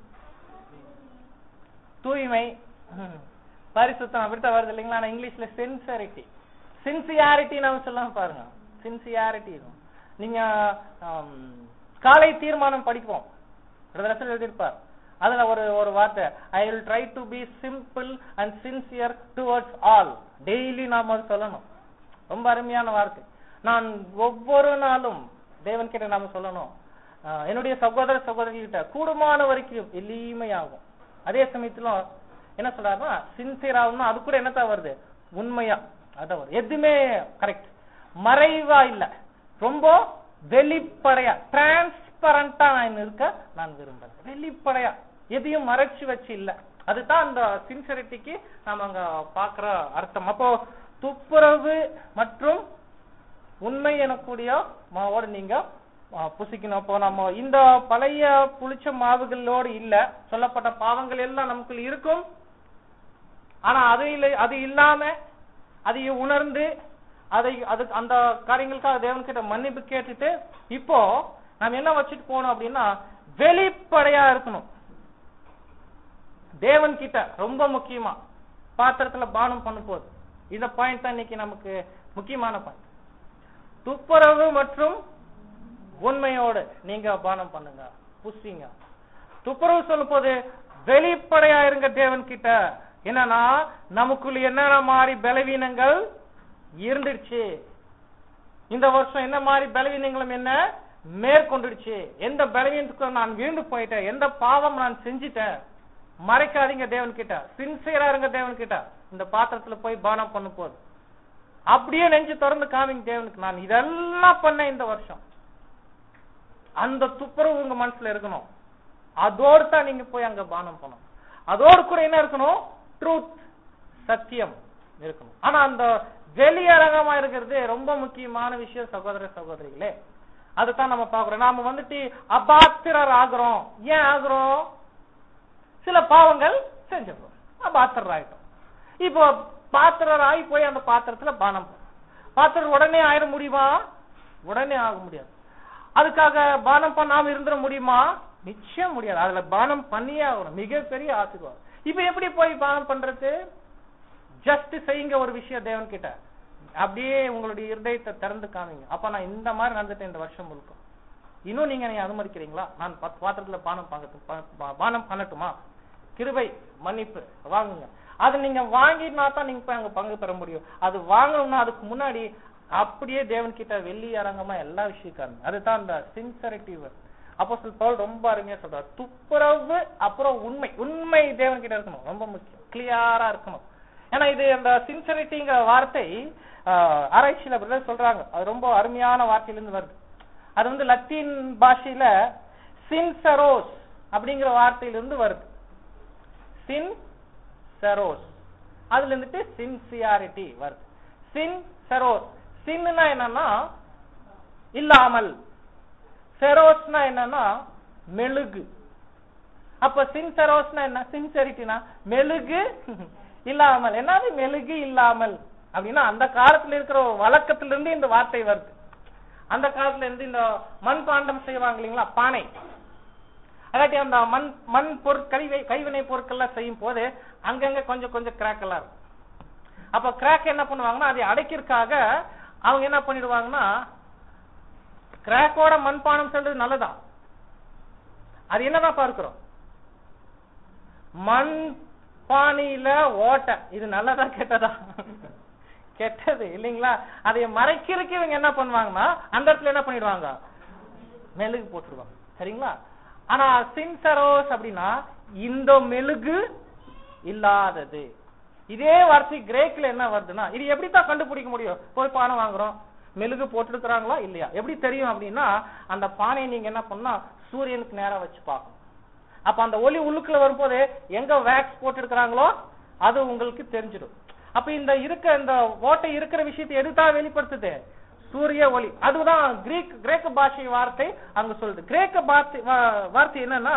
தூய்மை ஹம், பரிசுத்தம் அப்படித்தான் வருது இல்லைங்களா ஆனா இங்கிலீஷ்ல சின்சரிட்டி சின்சியாரிட்டி நம்ம சொல்லாம பாருங்க சின்சியாரிட்டி நீங்க ஆம், காலை தீர்மானம் படிப்போம் ரசல் எழுதியிருப்பார் அதுல ஒரு ஒரு வார்த்தை I will try to be simple and sincere towards all daily நாம அது சொல்லணும் ரொம்ப அருமையான வார்த்தை நான் ஒவ்வொரு நாளும் தேவன் கிட்ட நாம சொல்லணும் ஆஹ் என்னுடைய சகோதர சகோதரிகிட்ட கூடுமான வரைக்கும் எளிமையாகும் அதே சமயத்துல என்ன சொல்றாருன்னா சின்சியராகணும் அது கூட என்னத்தான் வருது உண்மையா அதான் வருது எதுவுமே கரெக்ட் மறைவா இல்ல ரொம்ப வெளிப்படையா டிரான்ஸ்பரண்டா நான் இருக்க நான் விரும்புறேன் வெளிப்படையா எதையும் மறைச்சு வச்சு இல்ல அதுதான் அந்த சின்சியரிட்டிக்கு நாம அங்க பாக்குற அர்த்தம் அப்போ துப்புரவு மற்றும் உண்மை எனக்கூடிய மாவோடு நீங்க ஆ, புசிக்கணும் அப்போ நம்ம இந்த பழைய புளிச்ச மாவுகளோடு இல்ல சொல்லப்பட்ட பாவங்கள் எல்லாம் நமக்குள் இருக்கும் ஆனா அது இல்லை அது இல்லாம அதை உணர்ந்து அதை அது அந்த காரியங்களுக்காக தேவன் கிட்ட மன்னிப்பு கேட்டுட்டு இப்போ நாம் என்ன வச்சுட்டு போகணும் அப்படின்னா வெளிப்படையா இருக்கணும் தேவன் கிட்ட ரொம்ப முக்கியமா பாத்திரத்துல பானம் பண்ண போகுது இந்த பாயிண்ட் தான் இன்னைக்கு நமக்கு முக்கியமான பாயிண்ட் துப்புரவு மற்றும் உண்மையோடு நீங்க பானம் பண்ணுங்க புசிங்க துப்புரவு சொல்லும் போது வெளிப்படையா இருங்க தேவன் கிட்ட என்னன்னா நமக்குள்ள என்னென்ன மாதிரி பலவீனங்கள் இருந்துடுச்சு இந்த வருஷம் என்ன மாதிரி பலவீனங்களும் என்ன மேற்கொண்டுடுச்சு எந்த பலவீனத்துக்கும் நான் விழுந்து போயிட்டேன் எந்த பாவம் நான் செஞ்சிட்டேன் மறைக்காதீங்க தேவன் கிட்ட சின்சியரா இருங்க தேவன் கிட்ட இந்த பாத்திரத்துல போய் பானம் பண்ண போது அப்படியே நெஞ்சு திறந்து காமிங்க தேவனுக்கு நான் இதெல்லாம் பண்ணேன் இந்த வருஷம் அந்த துப்புரவு உங்க மனசுல இருக்கணும் அதோடு தான் நீங்க போய் அங்க பானம் பண்ணணும் அதோடு கூட என்ன இருக்கணும் ட்ரூத் சத்தியம் இருக்கணும் ஆனா அந்த வெளியரங்கமா இருக்கிறது ரொம்ப முக்கியமான விஷயம் சகோதர சகோதரிகளே அதுதான் நம்ம பாக்குறோம் நாம வந்துட்டு அபாத்திரர் ஆகுறோம் ஏன் ஆகுறோம் சில பாவங்கள் செஞ்சிடறோம் அபாத்திரர் ஆயிட்டோம் இப்போ பாத்திரர் ஆகி போய் அந்த பாத்திரத்துல பானம் பண்ணணும். பாத்திரர் உடனே ஆயிட முடியுமா உடனே ஆக முடியாது அதுக்காக பானம் பண்ணாம இருந்துட முடியுமா நிச்சயம் முடியாது அதுல பானம் பண்ணியே ஆகணும் மிகப்பெரிய ஆசீர்வாதம் இப்ப எப்படி போய் பானம் பண்றது ஜஸ்ட் செய்யுங்க ஒரு விஷயம் தேவன் கிட்ட அப்படியே உங்களுடைய இருதயத்தை திறந்து காமிங்க அப்ப நான் இந்த மாதிரி நடந்துட்டேன் இந்த வருஷம் முழுக்க இன்னும் நீங்க என்னை அனுமதிக்கிறீங்களா நான் பத்து பாத்திரத்துல பானம் பங்கத்து- பா- பா- பானம் பண்ணட்டுமா கிருபை மன்னிப்பு வாங்குங்க அது நீங்க வாங்கினா தான் நீங்க போய் அங்க பங்கு பெற முடியும் அது வாங்கணும்னா அதுக்கு முன்னாடி அப்படியே தேவன் கிட்ட வெள்ளி அரங்கமா எல்லா விஷயம் காணுங்க அதுதான் அந்த சின்சரிட்டி அப்போ பவுல் ரொம்ப அருமையா சொல்றாரு துப்புரவு அப்புறம் உண்மை உண்மை தேவன் கிட்ட இருக்கணும் ரொம்ப முக்கியம் கிளியரா இருக்கணும் ஏன்னா இது அந்த சின்சரிட்டிங்கிற வார்த்தை ஆஹ், ஆராய்ச்சியில அப்படிதான் சொல்றாங்க அது ரொம்ப அருமையான வார்த்தையிலிருந்து வருது அது வந்து லத்தீன் பாஷையில சின்சரோஸ் அப்படிங்கிற வார்த்தையிலிருந்து வருது சின் செரோஸ் அதுல இருந்துட்டு சின்சியாரிட்டி வருது சின் செரோஸ் சின்னா என்னன்னா இல்லாமல் செரோஸ்னா என்னன்னா மெழுகு அப்ப சின்சரோஸ்னா என்ன சின்செரிட்டினா மெழுகு இல்லாமல் என்னது மெழுகு இல்லாமல் அப்படின்னா அந்த காலத்துல இருக்கிற ஒரு வழக்கத்திலிருந்து இந்த வார்த்தை வருது அந்த காலத்துல இருந்து இந்த மண் பாண்டம் செய்வாங்க இல்லைங்களா பானை அதாட்டி அந்த மண் மண் பொருட்கள் கை கைவினை பொருட்கள்லாம் செய்யும் போது அங்கங்க கொஞ்சம் கொஞ்சம் கிராக் எல்லாம் இருக்கும் அப்ப கிராக் என்ன பண்ணுவாங்கன்னா அதை அடைக்கிறதுக்காக அவங்க என்ன பண்ணிடுவாங்கன்னா கிராக்கோட மண்பானம் செல்றது நல்லதா அது என்னதான் பார்க்கிறோம் மண் பானையில ஓட்டை இது நல்லதா கெட்டதா கெட்டது இல்லைங்களா அதை மறைக்கிறதுக்கு இவங்க என்ன பண்ணுவாங்கன்னா அந்த இடத்துல என்ன பண்ணிடுவாங்க மெழுகு போட்டுருவாங்க சரிங்களா ஆனா சின்சரோஸ் அப்படின்னா இந்த மெழுகு இல்லாதது இதே வார்த்தை கிரேக்ல என்ன வருதுன்னா இது எப்படி தான் கண்டுபிடிக்க முடியும் போய் பானை வாங்குறோம் மெழுகு போட்டுருக்காங்களா இல்லையா எப்படி தெரியும் அப்படின்னா அந்த பானையை நீங்க என்ன பண்ணா சூரியனுக்கு நேரா வச்சு பார்க்கணும் அப்ப அந்த ஒளி உள்ளுக்குள்ள வரும்போது எங்க வேக்ஸ் போட்டுருக்காங்களோ அது உங்களுக்கு தெரிஞ்சிடும் அப்ப இந்த இருக்க இந்த ஓட்டை இருக்கிற விஷயத்தை எதுதான் வெளிப்படுத்துது சூரிய ஒளி அதுதான் கிரீக் கிரேக்க பாஷை வார்த்தை அங்க சொல்லுது கிரேக்க வார்த்தை வா- வார்த்தை என்னன்னா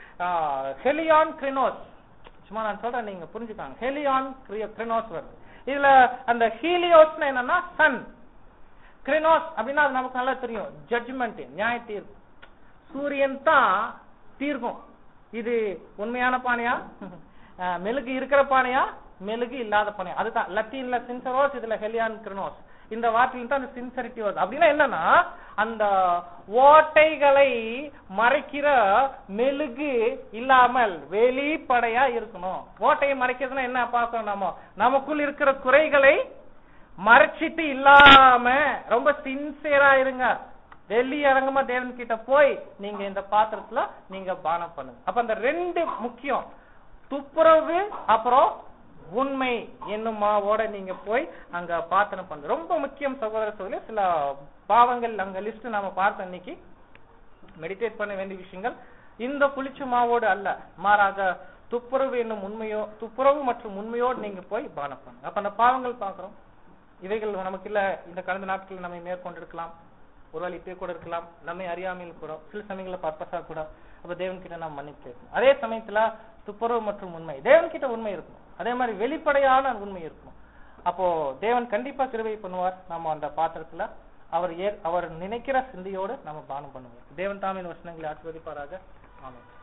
ஹெலியான் கிரினோஸ் சும்மா நான் சொல்றேன் நீங்க புரிஞ்சுக்காங்க ஹெலியான் கிரினோஸ் வருது இதுல அந்த ஹீலியோஸ்னா என்னன்னா சன் கிரினோஸ் அப்படின்னா அது நமக்கு நல்லா தெரியும் ஜட்ஜ்மெண்ட் நியாய தீர்ப்பு சூரியன் தான் தீர்க்கும் இது உண்மையான பானையா அஹ், மெழுகு இருக்கிற பானையா மெழுகு இல்லாத பானையா அதுதான் லத்தீன்ல சின்சரோஸ் இதுல ஹெலியான் கிரினோஸ் இந்த வார்த்தையில தான் அந்த சின்சரிட்டி வருது அப்படின்னா என்னன்னா அந்த ஓட்டைகளை மறைக்கிற மெழுகு இல்லாமல் வெளிப்படையா இருக்கணும் ஓட்டையை மறைக்கிறதுனா என்ன பார்க்கணும் நாம நமக்குள் இருக்கிற குறைகளை மறைச்சிட்டு இல்லாம ரொம்ப சின்சியரா இருங்க வெளி அரங்கமா தேவன் கிட்ட போய் நீங்க இந்த பாத்திரத்துல நீங்க பானம் பண்ணுங்க அப்ப அந்த ரெண்டு முக்கியம் துப்புரவு அப்புறம் உண்மை என்னுமாவோட நீங்க போய் அங்க பாத்திரம் பண்ணுங்க ரொம்ப முக்கியம் சகோதர சகோதரி சில பாவங்கள் அங்க லிஸ்ட் நாம பார்த்தோம் இன்னைக்கு மெடிடேட் பண்ண வேண்டிய விஷயங்கள் இந்த புளிச்ச மாவோடு அல்ல மாறாக துப்புரவு என்னும் உண்மையோ துப்புரவு மற்றும் உண்மையோடு நீங்க போய் பானம் பண்ணுங்க அப்ப அந்த பாவங்கள் பார்க்கிறோம் இவைகள் நமக்கு இல்ல இந்த கடந்த நாட்களில் நம்மை மேற்கொண்டிருக்கலாம் ஒருவேளை இப்பயே கூட இருக்கலாம் நம்மை அறியாமையில் கூட சில சமயங்களில் பர்பஸா கூட அப்ப தேவன் கிட்ட நாம் மன்னிப்பு கேட்கணும் அதே சமயத்துல துப்புரவு மற்றும் உண்மை தேவன் கிட்ட உண்மை இருக்கணும் அதே மாதிரி வெளிப்படையான உண்மை இருக்கணும் அப்போ தேவன் கண்டிப்பா கிருபை பண்ணுவார் நம்ம அந்த பாத்திரத்துல அவர் ஏ அவர் நினைக்கிற சிந்தையோடு நம்ம பானம் பண்ணுவோம் தேவன் தாமின் வசனங்களை ஆசிர்வதிப்பாராக ஆமாம்